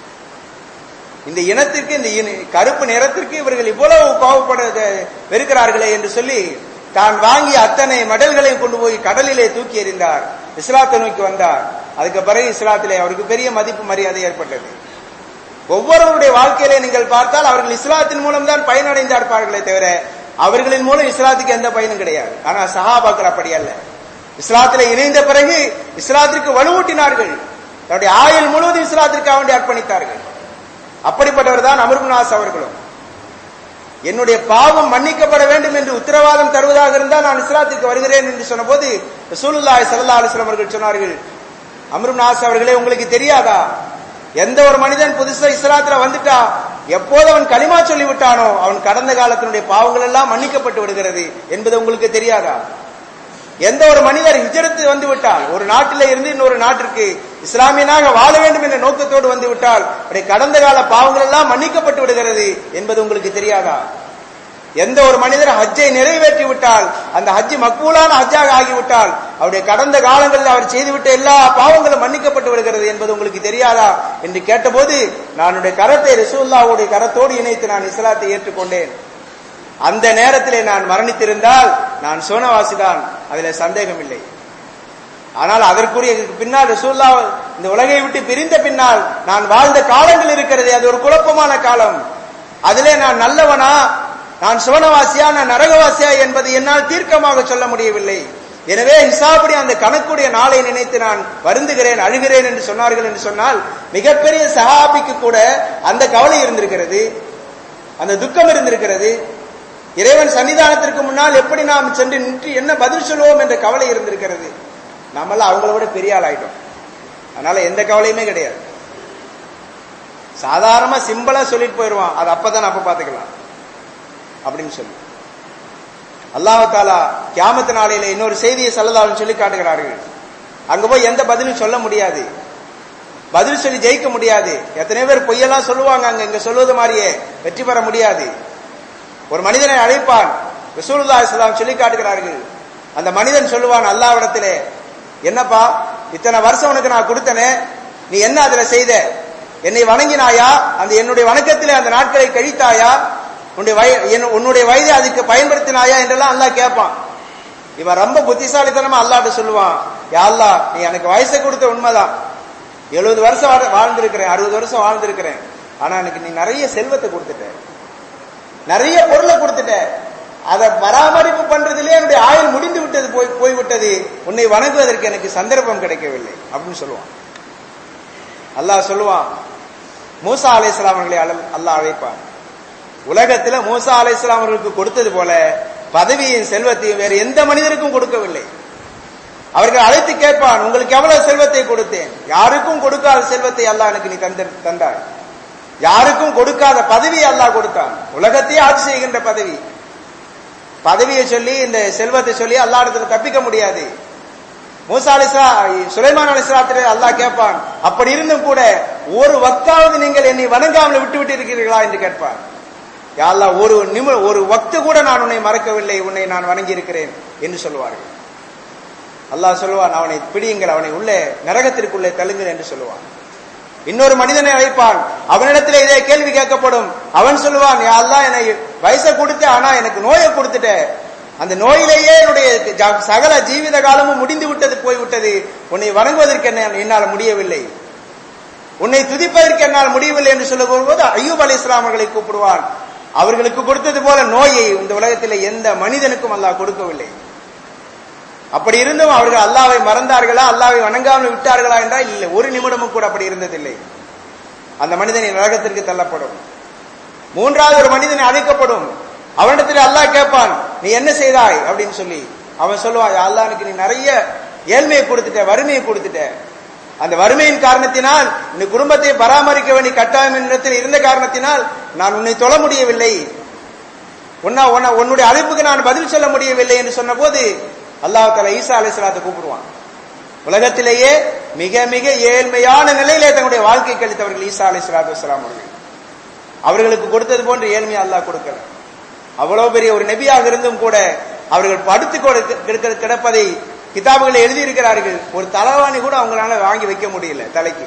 இந்த இனத்திற்கு இந்த இன- கருப்பு நிறத்திற்கு இவர்கள் இவ்வளவு கோபப்பட வெறுக்கிறார்களே என்று சொல்லி தான் வாங்கிய அத்தனை மெடல்களையும் கொண்டு போய் கடலிலே தூக்கி எறிந்தார் இஸ்லாத்தை நோக்கி வந்தார் அதுக்கு பிறகு இஸ்லாத்திலே அவருக்கு பெரிய மதிப்பு மரியாதை ஏற்பட்டது ஒவ்வொருவருடைய வாழ்க்கையிலே நீங்கள் பார்த்தால் அவர்கள் இஸ்லாத்தின் மூலம் தான் பயனடைந்தார்ப்பார்களே தவிர அவர்களின் மூலம் இஸ்லாத்துக்கு எந்த பயனும் கிடையாது ஆனா சஹாபாக்கள் அப்படி அல்ல இஸ்லாத்திலே இணைந்த பிறகு இஸ்லாத்திற்கு வலுவூட்டினார்கள் தன்னுடைய ஆயுள் முழுவதும் இஸ்லாத்திற்காக வேண்டி அர்ப்பணித்தார்கள் அப்படிப்பட்டவர் தான் அமர்புநாஸ் அவர்களும் என்னுடைய பாவம் மன்னிக்கப்பட வேண்டும் என்று உத்தரவாதம் தருவதாக இருந்தால் நான் இஸ்லாத்திற்கு வருகிறேன் என்று சொன்னபோது ரசூலுல்லாஹி ஸல்லல்லாஹு அலைஹி வஸல்லம் அவர்கள் சொன்னார்கள் அம்ருநாஸ் அவர்களே உங்களுக்கு தெரியாதா எந்த ஒரு மனிதன் புதுசா இஸ்லாத்துல வந்துட்டா எப்போது அவன் களிமா சொல்லி விட்டானோ அவன் கடந்த காலத்தினுடைய பாவங்கள் எல்லாம் மன்னிக்கப்பட்டு விடுகிறது என்பது உங்களுக்கு தெரியாதா எந்த ஒரு மனிதர் ஹிஜரத்து வந்து விட்டால் ஒரு நாட்டில இருந்து இன்னொரு நாட்டிற்கு இஸ்லாமியனாக வாழ வேண்டும் என்ற நோக்கத்தோடு வந்து விட்டால் அவருடைய கடந்த கால பாவங்கள் எல்லாம் மன்னிக்கப்பட்டு விடுகிறது என்பது உங்களுக்கு தெரியாதா எந்த ஒரு மனிதர் ஹஜ்ஜை நிறைவேற்றி விட்டால் அந்த ஹஜ் மக்பூலான ஹஜ்ஜாக ஆகிவிட்டால் அவருடைய கடந்த காலங்களில் அவர் செய்துவிட்ட எல்லா பாவங்களும் மன்னிக்கப்பட்டு விடுகிறது என்பது உங்களுக்கு தெரியாதா என்று கேட்டபோது நான் என்னுடைய கரத்தை ரசூல்லாவுடைய கரத்தோடு இணைத்து நான் இஸ்லாத்தை ஏற்றுக்கொண்டேன் அந்த நேரத்திலே நான் மரணித்திருந்தால் நான் சோனவாசிதான் அதிலே சந்தேகம் இல்லை ஆனால் அதற்குரிய பின்னால் ரசூல்லா இந்த உலகை விட்டு பிரிந்த பின்னால் நான் வாழ்ந்த காலங்கள் இருக்கிறது அது ஒரு குழப்பமான காலம் அதிலே நான் நல்லவனா நான் சுவனவாசியா நான் நரகவாசியா என்பதை என்னால் தீர்க்கமாக சொல்ல முடியவில்லை எனவே ஹிசாபடி அந்த கணக்குடைய நாளை நினைத்து நான் வருந்துகிறேன் அழுகிறேன் என்று சொன்னார்கள் என்று சொன்னால் மிகப்பெரிய சஹாபிக்கு கூட அந்த கவலை இருந்திருக்கிறது அந்த துக்கம் இருந்திருக்கிறது இறைவன் சன்னிதானத்திற்கு முன்னால் எப்படி நாம் சென்று நின்று என்ன பதில் சொல்வோம் என்ற கவலை இருந்திருக்கிறது நாமெல்லாம் அவங்கள விட பெரிய ஆள் ஆயிட்டோம் அதனால எந்த கவலையுமே கிடையாது சாதாரணமா சிம்பிளா சொல்லிட்டு போயிடுவான் அது அப்பதான் அப்ப பாத்துக்கலாம் அப்படின்னு சொல்லி அல்லாஹ் தாலா கியாமத்து நாளையில இன்னொரு செய்தியை சொல்லலாம்னு சொல்லி காட்டுகிறார்கள் அங்க போய் எந்த பதிலும் சொல்ல முடியாது பதில் சொல்லி ஜெயிக்க முடியாது எத்தனை பேர் பொய்யெல்லாம் சொல்லுவாங்க அங்க இங்க சொல்லுவது மாதிரியே வெற்றி பெற முடியாது ஒரு மனிதனை அழைப்பான் ரசூலுல்லாஹி ஸல்லல்லாஹு சொல்லி காட்டுகிறார்கள் அந்த மனிதன் சொல்லுவான் அல்லாஹ்விடத்திலே என்னப்பா இத்தனை வருஷம் உனக்கு நான் கொடுத்தனே நீ என்ன அதுல செய்த என்னை வணங்கினாயா அந்த என்னுடைய வணக்கத்திலே அந்த நாட்களை கழித்தாயா உன்னுடைய வய- என்- உன்னுடைய வயதை அதுக்கு பயன்படுத்தினாயா என்றெல்லாம் அல்லாஹ் கேட்பான் இவன் ரொம்ப புத்திசாலித்தனமா அல்லாட்ட சொல்லுவான் யா அல்லாஹ் நீ எனக்கு வயசை கொடுத்த உண்மைதான் எழுபது வருஷம் வாழ- வாழ்ந்திருக்கிறேன் அறுபது வருஷம் வாழ்ந்திருக்கிறேன் ஆனா எனக்கு நீ நிறைய செல்வத்தை கொடுத்துட்ட நிறைய பொருளை கொடுத்துட்ட அதை பராமரிப்பு பண்றதுலயே என்னுடைய ஆயுள் முடிந்து விட்டது போய் போய்விட்டது உன்னை வணங்குவதற்கு எனக்கு சந்தர்ப்பம் கிடைக்கவில்லை அப்படின்னு சொல்லுவான் அல்லாஹ் சொல்லுவான் மூசா அலைஹிஸ்ஸலாம் அவர்களை அல- அல்லாஹ் அழைப்பான் உலகத்துல மூசா அலைஹிஸ்ஸலாம் அவர்களுக்கு கொடுத்தது போல பதவியின் செல்வத்தையும் வேறு எந்த மனிதருக்கும் கொடுக்கவில்லை அவர்கள் அழைத்து கேட்பான் உங்களுக்கு எவ்வளவு செல்வத்தை கொடுத்தேன் யாருக்கும் கொடுக்காத செல்வத்தை அல்லாஹ் எனக்கு நீ தந்த தந்தாய் யாருக்கும் கொடுக்காத பதவி அல்லாஹ் கொடுத்தான் உலகத்தையே ஆட்சி செய்கின்ற பதவி பதவியை சொல்லி இந்த செல்வத்தை சொல்லி அல்லாஹ் இடத்துல தப்பிக்க முடியாது மூசா அலிஸ்லா சுலைமான் அலிஸ்லாத்திலே அல்லாஹ் கேட்பான் அப்படி இருந்தும் கூட ஒரு வக்தாவது நீங்கள் என்னை வணங்காமல் விட்டு விட்டு இருக்கிறீர்களா என்று கேட்பான் யா அல்லாஹ் ஒரு நிமி ஒரு வக்து கூட நான் உன்னை மறக்கவில்லை உன்னை நான் வணங்கி இருக்கிறேன் என்று சொல்லுவார்கள் அல்லாஹ் சொல்லுவான் அவனை பிடியுங்கள் அவனை உள்ளே நரகத்திற்குள்ளே தள்ளுங்கள் என்று சொல்லுவான் இன்னொரு மனிதனை அழைப்பான் அவனிடத்தில் இதே கேள்வி கேட்கப்படும் அவன் சொல்லுவான் யா அல்லாஹ் என்னை வயசை கொடுத்த ஆனா எனக்கு நோயை கொடுத்துட்ட அந்த நோயிலேயே என்னுடைய ஜ- சகல ஜீவித காலமும் முடிந்து விட்டது போய்விட்டது உன்னை வணங்குவதற்கு என்ன என்னால் முடியவில்லை உன்னை துதிப்பதற்கு என்னால் முடியவில்லை என்று சொல்ல போது ஐயூப் அலி அவர்களை கூப்பிடுவான் அவர்களுக்கு கொடுத்தது போல நோயை இந்த உலகத்தில் எந்த மனிதனுக்கும் அல்லாஹ் கொடுக்கவில்லை அப்படி இருந்தும் அவர்கள் அல்லாவை மறந்தார்களா அல்லாவை வணங்காமல் விட்டார்களா என்றால் இல்லை ஒரு நிமிடமும் கூட அப்படி இருந்ததில்லை அந்த மனிதனை நரகத்திற்கு தள்ளப்படும் மூன்றாவது ஒரு மனிதனை அழைக்கப்படும் அவனிடத்தில் அல்லாஹ் கேட்பான் நீ என்ன செய்தாய் அப்படின்னு சொல்லி அவன் சொல்லுவான் "யா அல்லாஹ் எனக்கு நீ நிறைய ஏழ்மையை கொடுத்துட்ட வறுமையை கொடுத்துட்ட அந்த வறுமையின் காரணத்தினால் இந்த குடும்பத்தை பராமரிக்க வேண்டிய கட்டாயம் என்னிடத்தில் இருந்த காரணத்தினால் நான் உன்னை தொழ முடியவில்லை உன்ன உன்ன- உன்னுடைய அழைப்புக்கு நான் பதில் சொல்ல முடியவில்லை என்று சொன்னபோது அல்லாஹ் தஆலா ஈசா அலைஹிஸ்ஸலாத்தை கூப்பிடுவான் உலகத்திலேயே மிக மிக ஏழ்மையான நிலையிலே தன்னுடைய வாழ்க்கை கழித்தவர்கள் ஈசா அலைஹிஸ்ஸலாத்து வஸ்ஸலாம் அவர்கள் அவர்களுக்கு கொடுத்தது போன்ற ஏழ்மையை அல்லாஹ் கொடுக்கல அவ்வளவு பெரிய ஒரு நபியாக இருந்தும் கூட அவர்கள் படுத்து கொடு- கிடக்க கிடப்பதை கிதாபுகளை எழுதியிருக்கிறார்கள் ஒரு தலவாணி கூட அவங்களால வாங்கி வைக்க முடியல தலைக்கு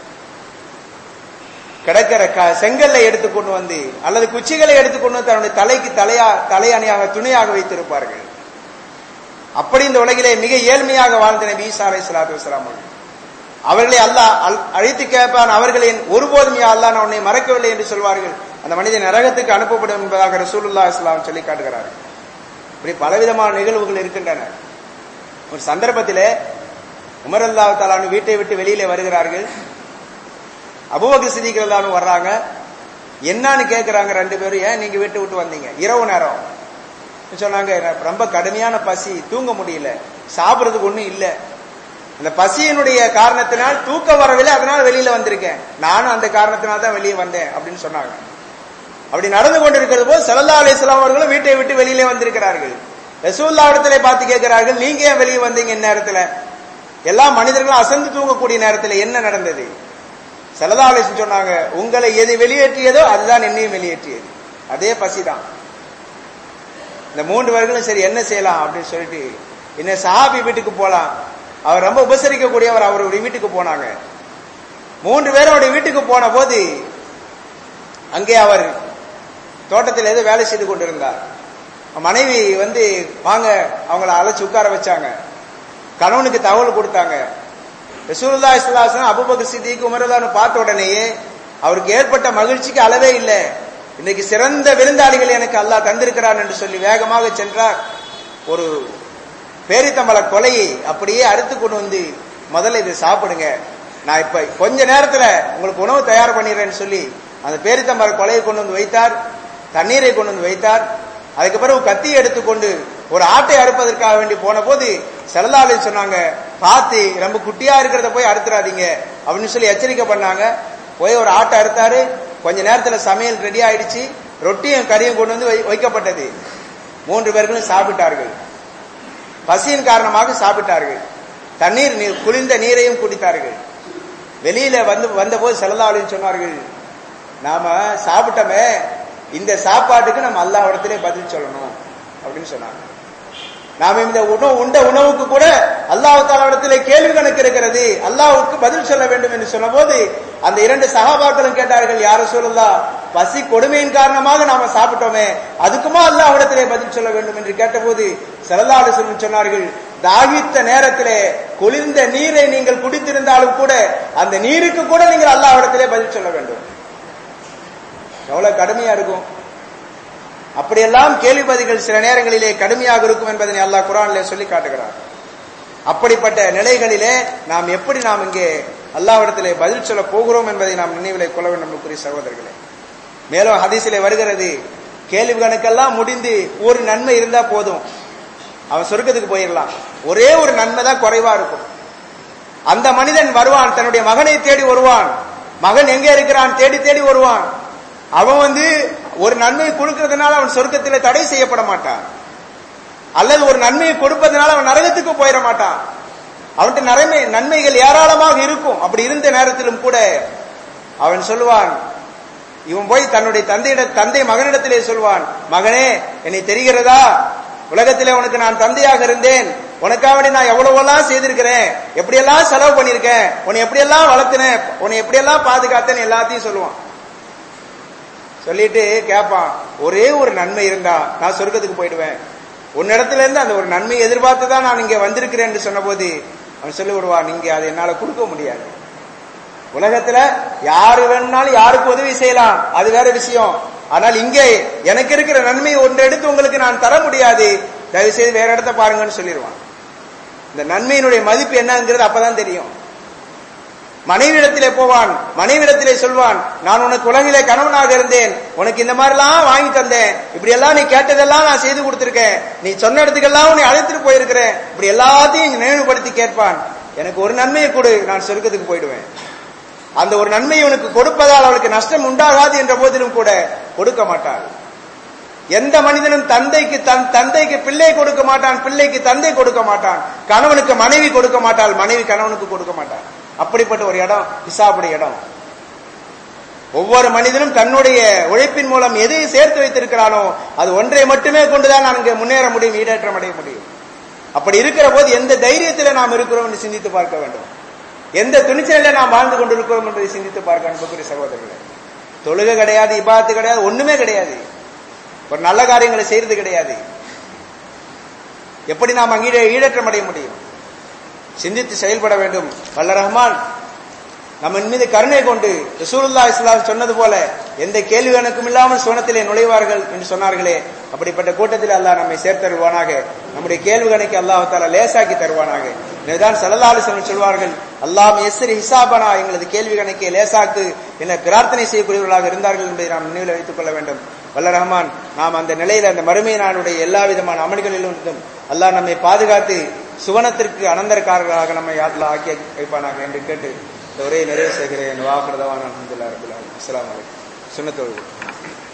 கிடக்கிற க- செங்கல்லை எடுத்து கொண்டு வந்து அல்லது குச்சிகளை எடுத்து கொண்டு வந்து தன்னுடைய தலைக்கு தலையா தலையணியாக துணையாக வைத்திருப்பார்கள் அப்படி இந்த உலகிலே மிக ஏழ்மையாக வாழ்ந்த நபி ஈசா அலைஹிஸ்ஸலாத்து வஸ்ஸலாம் அவர்கள் அவர்களை அல்லாஹ் அல்- அழைத்து கேட்பான் அவர்களின் ஒருபோதும் யா அல்லாஹ் நான் உன்னை மறக்கவில்லை என்று சொல்வார்கள் அந்த மனிதன் நரகத்துக்கு அனுப்பப்படும் என்பதாக ரசூலுல்லாஹி இஸ்லாம் சொல்லி காட்டுகிறார்கள் இப்படி பலவிதமான நிகழ்வுகள் இருக்கின்றன ஒரு சந்தர்ப்பத்திலே உமர் அல்லாஹ் தாலானு வீட்டை விட்டு வெளியிலே வருகிறார்கள் அபுபக்கர் சித்திக் ரலியல்லாஹு வர்றாங்க என்னன்னு கேட்கறாங்க ரெண்டு பேரும் ஏன் நீங்க வீட்டை விட்டு வந்தீங்க இரவு நேரம் சொன்னாங்க "எனக்கு ரொம்ப கடுமையான பசி தூங்க முடியல சாப்பிடுறதுக்கு ஒண்ணும் இல்ல அந்த பசியினுடைய காரணத்தினால் தூக்கம் வரவில்லை அதனால வெளியில வந்திருக்கேன் நானும் அந்த காரணத்தினால தான் வெளியே வந்தேன் அப்படின்னு சொன்னாங்க அப்படி நடந்து கொண்டிருக்கிறது போது சல்லா அலிஸ்லாம் அவர்களும் வீட்டை விட்டு வெளியிலே வந்திருக்கிறார்கள் ரசூல்லா இடத்துல பார்த்து கேட்கிறார்கள் நீங்க ஏன் வெளியே வந்தீங்க இந்நேரத்துல எல்லா மனிதர்களும் அசந்து தூங்கக்கூடிய நேரத்துல என்ன நடந்தது சல்லா அலிஸ்லாம் சொன்னாங்க உங்களை எது வெளியேற்றியதோ அதுதான் என்னையும் வெளியேற்றியது அதே பசிதான் இந்த மூன்று பேர்களும் சரி என்ன செய்யலாம் அப்படின்னு சொல்லிட்டு என்ன சஹாபி வீட்டுக்கு போலாம் அவர் ரொம்ப உபசரிக்கக்கூடியவர் அவருடைய வீட்டுக்கு போனாங்க மூன்று பேரும் அவருடைய வீட்டுக்கு போன போது அங்கே அவர் தோட்டத்தில் ஏதோ வேலை செய்து கொண்டிருந்தார் மனைவி வந்து வாங்க அவங்கள அழைச்சு உட்கார வச்சாங்க கணவனுக்கு தகவல் கொடுத்தாங்க ரசூலுல்லா இஸ்லாசன் அபுபக்கர் சித்திக்கு உமரதான்னு பார்த்த உடனேயே அவருக்கு ஏற்பட்ட மகிழ்ச்சிக்கு அளவே இல்லை இன்னைக்கு சிறந்த விருந்தாளிகள் எனக்கு அல்லாஹ் தந்திருக்கிறான் என்று சொல்லி வேகமாக சென்றார் ஒரு பேரித்தம்பள கொலையை அப்படியே அறுத்து கொண்டு வந்து முதல்ல இதை சாப்பிடுங்க நான் இப்ப கொஞ்ச நேரத்துல உங்களுக்கு உணவு தயார் பண்ணிடுறேன்னு சொல்லி அந்த பேரித்தம்பள கொலையை கொண்டு வந்து வைத்தார் தண்ணீரை கொண்டு வந்து வைத்தார் அதுக்கு பிறகு கத்தி எடுத்துக்கொண்டு ஒரு ஆட்டை அறுப்பதற்காக வேண்டி போன போது செல்லலாளி சொன்னாங்க பார்த்து ரொம்ப குட்டியா இருக்கிறத போய் அறுத்துறாதீங்க அப்படின்னு சொல்லி எச்சரிக்கை பண்ணாங்க போய் ஒரு ஆட்டை அறுத்தாரு கொஞ்ச நேரத்துல சமையல் ரெடி ஆயிடுச்சு ரொட்டியும் கறியும் கொண்டு வந்து வை- வைக்கப்பட்டது மூன்று பேர்களும் சாப்பிட்டார்கள் பசியின் காரணமாக சாப்பிட்டார்கள் தண்ணீர் நீர் குளிர்ந்த நீரையும் குடித்தார்கள் வெளியில வந்து வந்தபோது செல்லலாளின்னு சொன்னார்கள் நாம சாப்பிட்டோமே இந்த சாப்பாட்டுக்கு நம்ம அல்லாஹ்விடத்திலே பதில் சொல்லணும் அப்படின்னு சொன்னாங்க நாம் இந்த உணவு உண்ட உணவுக்கு கூட அல்லாஹ் தாலாவிடத்திலே கேள்வி கணக்கு இருக்கிறது அல்லாஹ்வுக்கு பதில் சொல்ல வேண்டும் என்று சொன்னபோது அந்த இரண்டு சகாபாக்களும் கேட்டார்கள் யார சொல்லலா பசி கொடுமையின் காரணமாக நாம சாப்பிட்டோமே அதுக்குமா அல்லாஹ்விடத்திலே பதில் சொல்ல வேண்டும் என்று கேட்டபோது செல்லல்லாடு சொன்னார்கள் தாகித்த நேரத்திலே குளிர்ந்த நீரை நீங்கள் குடித்திருந்தாலும் கூட அந்த நீருக்கு கூட நீங்கள் அல்லாஹ்விடத்திலே பதில் சொல்ல வேண்டும் எவ்வளவு கடுமையா இருக்கும் அப்படியெல்லாம் கேள்வி பதில்கள் சில நேரங்களிலே கடுமையாக இருக்கும் என்பதனை அல்லாஹ் குரானிலே சொல்லி காட்டுகிறார் அப்படிப்பட்ட நிலைகளிலே நாம் எப்படி நாம் இங்கே அல்லாவிடத்திலே பதில் சொல்ல போகிறோம் என்பதை நாம் நினைவிலே கொள்ள வேண்டும் அன்புக்குரிய சகோதரர்களே மேலும் ஹதீஸிலே வருகிறது கேள்வி கணக்கெல்லாம் முடிந்து ஒரு நன்மை இருந்தா போதும் அவன் சொர்க்கத்துக்கு போயிடலாம் ஒரே ஒரு நன்மை தான் குறைவா இருக்கும் அந்த மனிதன் வருவான் தன்னுடைய மகனை தேடி வருவான் மகன் எங்கே இருக்கிறான் தேடி தேடி வருவான் அவன் வந்து ஒரு நன்மையை கொடுக்கறதுனால அவன் சொர்க்கத்திலே தடை செய்யப்பட மாட்டான் அல்லது ஒரு நன்மையை கொடுப்பதனால அவன் நரகத்துக்கு போயிட மாட்டான் அவன்கிட்ட நன்மை நன்மைகள் ஏராளமாக இருக்கும் அப்படி இருந்த நேரத்திலும் கூட அவன் சொல்லுவான் இவன் போய் தன்னுடைய தந்தையிட தந்தை மகனிடத்திலே சொல்வான் மகனே என்னை தெரிகிறதா உலகத்திலே உனக்கு நான் தந்தையாக இருந்தேன் உனக்காக நான் எவ்வளவெல்லாம் செய்திருக்கிறேன் எப்படியெல்லாம் செலவு பண்ணிருக்கேன் உன்னை எப்படியெல்லாம் வளர்த்தினேன் உன்னை எப்படியெல்லாம் பாதுகாத்தேன் எல்லாத்தையும் சொல்லுவான் சொல்லிட்டு கேட்பான் ஒரே ஒரு நன்மை இருந்தா நான் சொர்க்கத்துக்கு போயிடுவேன் உன்னிடத்துல இருந்து அந்த ஒரு நன்மை எதிர்பார்த்து தான் நான் இங்க வந்திருக்கிறேன் என்று சொன்னபோது அவன் சொல்லி விடுவான் நீங்க அதை என்னால கொடுக்க முடியாது உலகத்துல யாரு வேணும்னாலும் யாருக்கு உதவி செய்யலாம் அது வேற விஷயம் ஆனால் இங்கே எனக்கு இருக்கிற நன்மை ஒன்று எடுத்து உங்களுக்கு நான் தர முடியாது தயவு செய்து வேற இடத்த பாருங்கன்னு சொல்லிடுவான் இந்த நன்மையினுடைய மதிப்பு என்னங்கிறது அப்பதான் தெரியும் மனைவிடத்திலே போவான் மனைவிடத்திலே சொல்வான் நான் உனக்கு உலகிலே கணவனாக இருந்தேன் உனக்கு இந்த மாதிரிலாம் வாங்கி தந்தேன் இப்படி எல்லாம் நீ கேட்டதெல்லாம் நான் செய்து கொடுத்திருக்கேன் நீ சொன்ன இடத்துக்கெல்லாம் உன்னை அழைத்துட்டு போயிருக்கிறேன் இப்படி எல்லாத்தையும் நினைவுபடுத்தி கேட்பான் எனக்கு ஒரு நன்மையை கொடு நான் சொர்க்கத்துக்கு போயிடுவேன் அந்த ஒரு நன்மையை உனக்கு கொடுப்பதால் அவளுக்கு நஷ்டம் உண்டாகாது என்ற போதிலும் கூட கொடுக்க மாட்டாள் எந்த மனிதனும் தந்தைக்கு தன் தந்தைக்கு பிள்ளை கொடுக்க மாட்டான் பிள்ளைக்கு தந்தை கொடுக்க மாட்டான் கணவனுக்கு மனைவி கொடுக்க மாட்டாள் மனைவி கணவனுக்கு கொடுக்க மாட்டான் அப்படிப்பட்ட ஒரு இடம் இசாப்புடைய இடம் ஒவ்வொரு மனிதனும் தன்னுடைய உழைப்பின் மூலம் எதை சேர்த்து வைத்திருக்கிறானோ அது ஒன்றை மட்டுமே கொண்டுதான் நான் இங்கே முன்னேற முடியும் ஈடேற்றம் அடைய முடியும் அப்படி இருக்கிற போது எந்த தைரியத்தில நாம் இருக்கிறோம் என்று சிந்தித்து பார்க்க வேண்டும் எந்த துணிச்சலில நாம் வாழ்ந்து கொண்டிருக்கிறோம் என்பதை சிந்தித்து பார்க்க அன்புக்குரிய சகோதரர்களே தொழுகை கிடையாது இபாத்து கிடையாது ஒண்ணுமே கிடையாது ஒரு நல்ல காரியங்களை செய்யறது கிடையாது எப்படி நாம் அங்கே ஈடேற்றம் அடைய முடியும் சிந்தித்து செயல்பட வேண்டும் வல்ல ரஹ்மான் நம்ம மீது கருணை கொண்டு ரசூலுல்லா இஸ்லாம் சொன்னது போல எந்த கேள்வி கணக்கும் இல்லாமல் சுவனத்திலே நுழைவார்கள் என்று சொன்னார்களே அப்படிப்பட்ட கூட்டத்தில் அல்லாஹ் நம்மை சேர்த்தருவானாக நம்முடைய கேள்வி கணக்கு அல்லாஹால லேசாக்கி தருவானாக இதுதான் சல்லல்லாலிசன் சொல்வார்கள் அல்லாம் எஸ்ரி ஹிசாபனா எங்களது கேள்வி கணக்கை லேசாக்கு என பிரார்த்தனை செய்யக்கூடியவர்களாக இருந்தார்கள் என்பதை நாம் நினைவில் வைத்துக் கொள்ள வேண்டும் வல்ல ரஹ்மான் நாம் அந்த நிலையில அந்த மறுமை நாளுடைய எல்லா விதமான அமல்களிலும் அல்லாஹ் நம்மை பாதுகாத்து சுவனத்திற்கு அனந்தரக்காரர்களாக நம்மை அல்லாஹ் ஆக்கி வைப்பானாக என்று கேட்டு இந்த உரையை நிறைவு செய்கிறேன் வாக்குறதவான அலமதுல்லா ரபுல்லா அஸ்லாம் வலைக்கம் சுண்ணத்தொழில்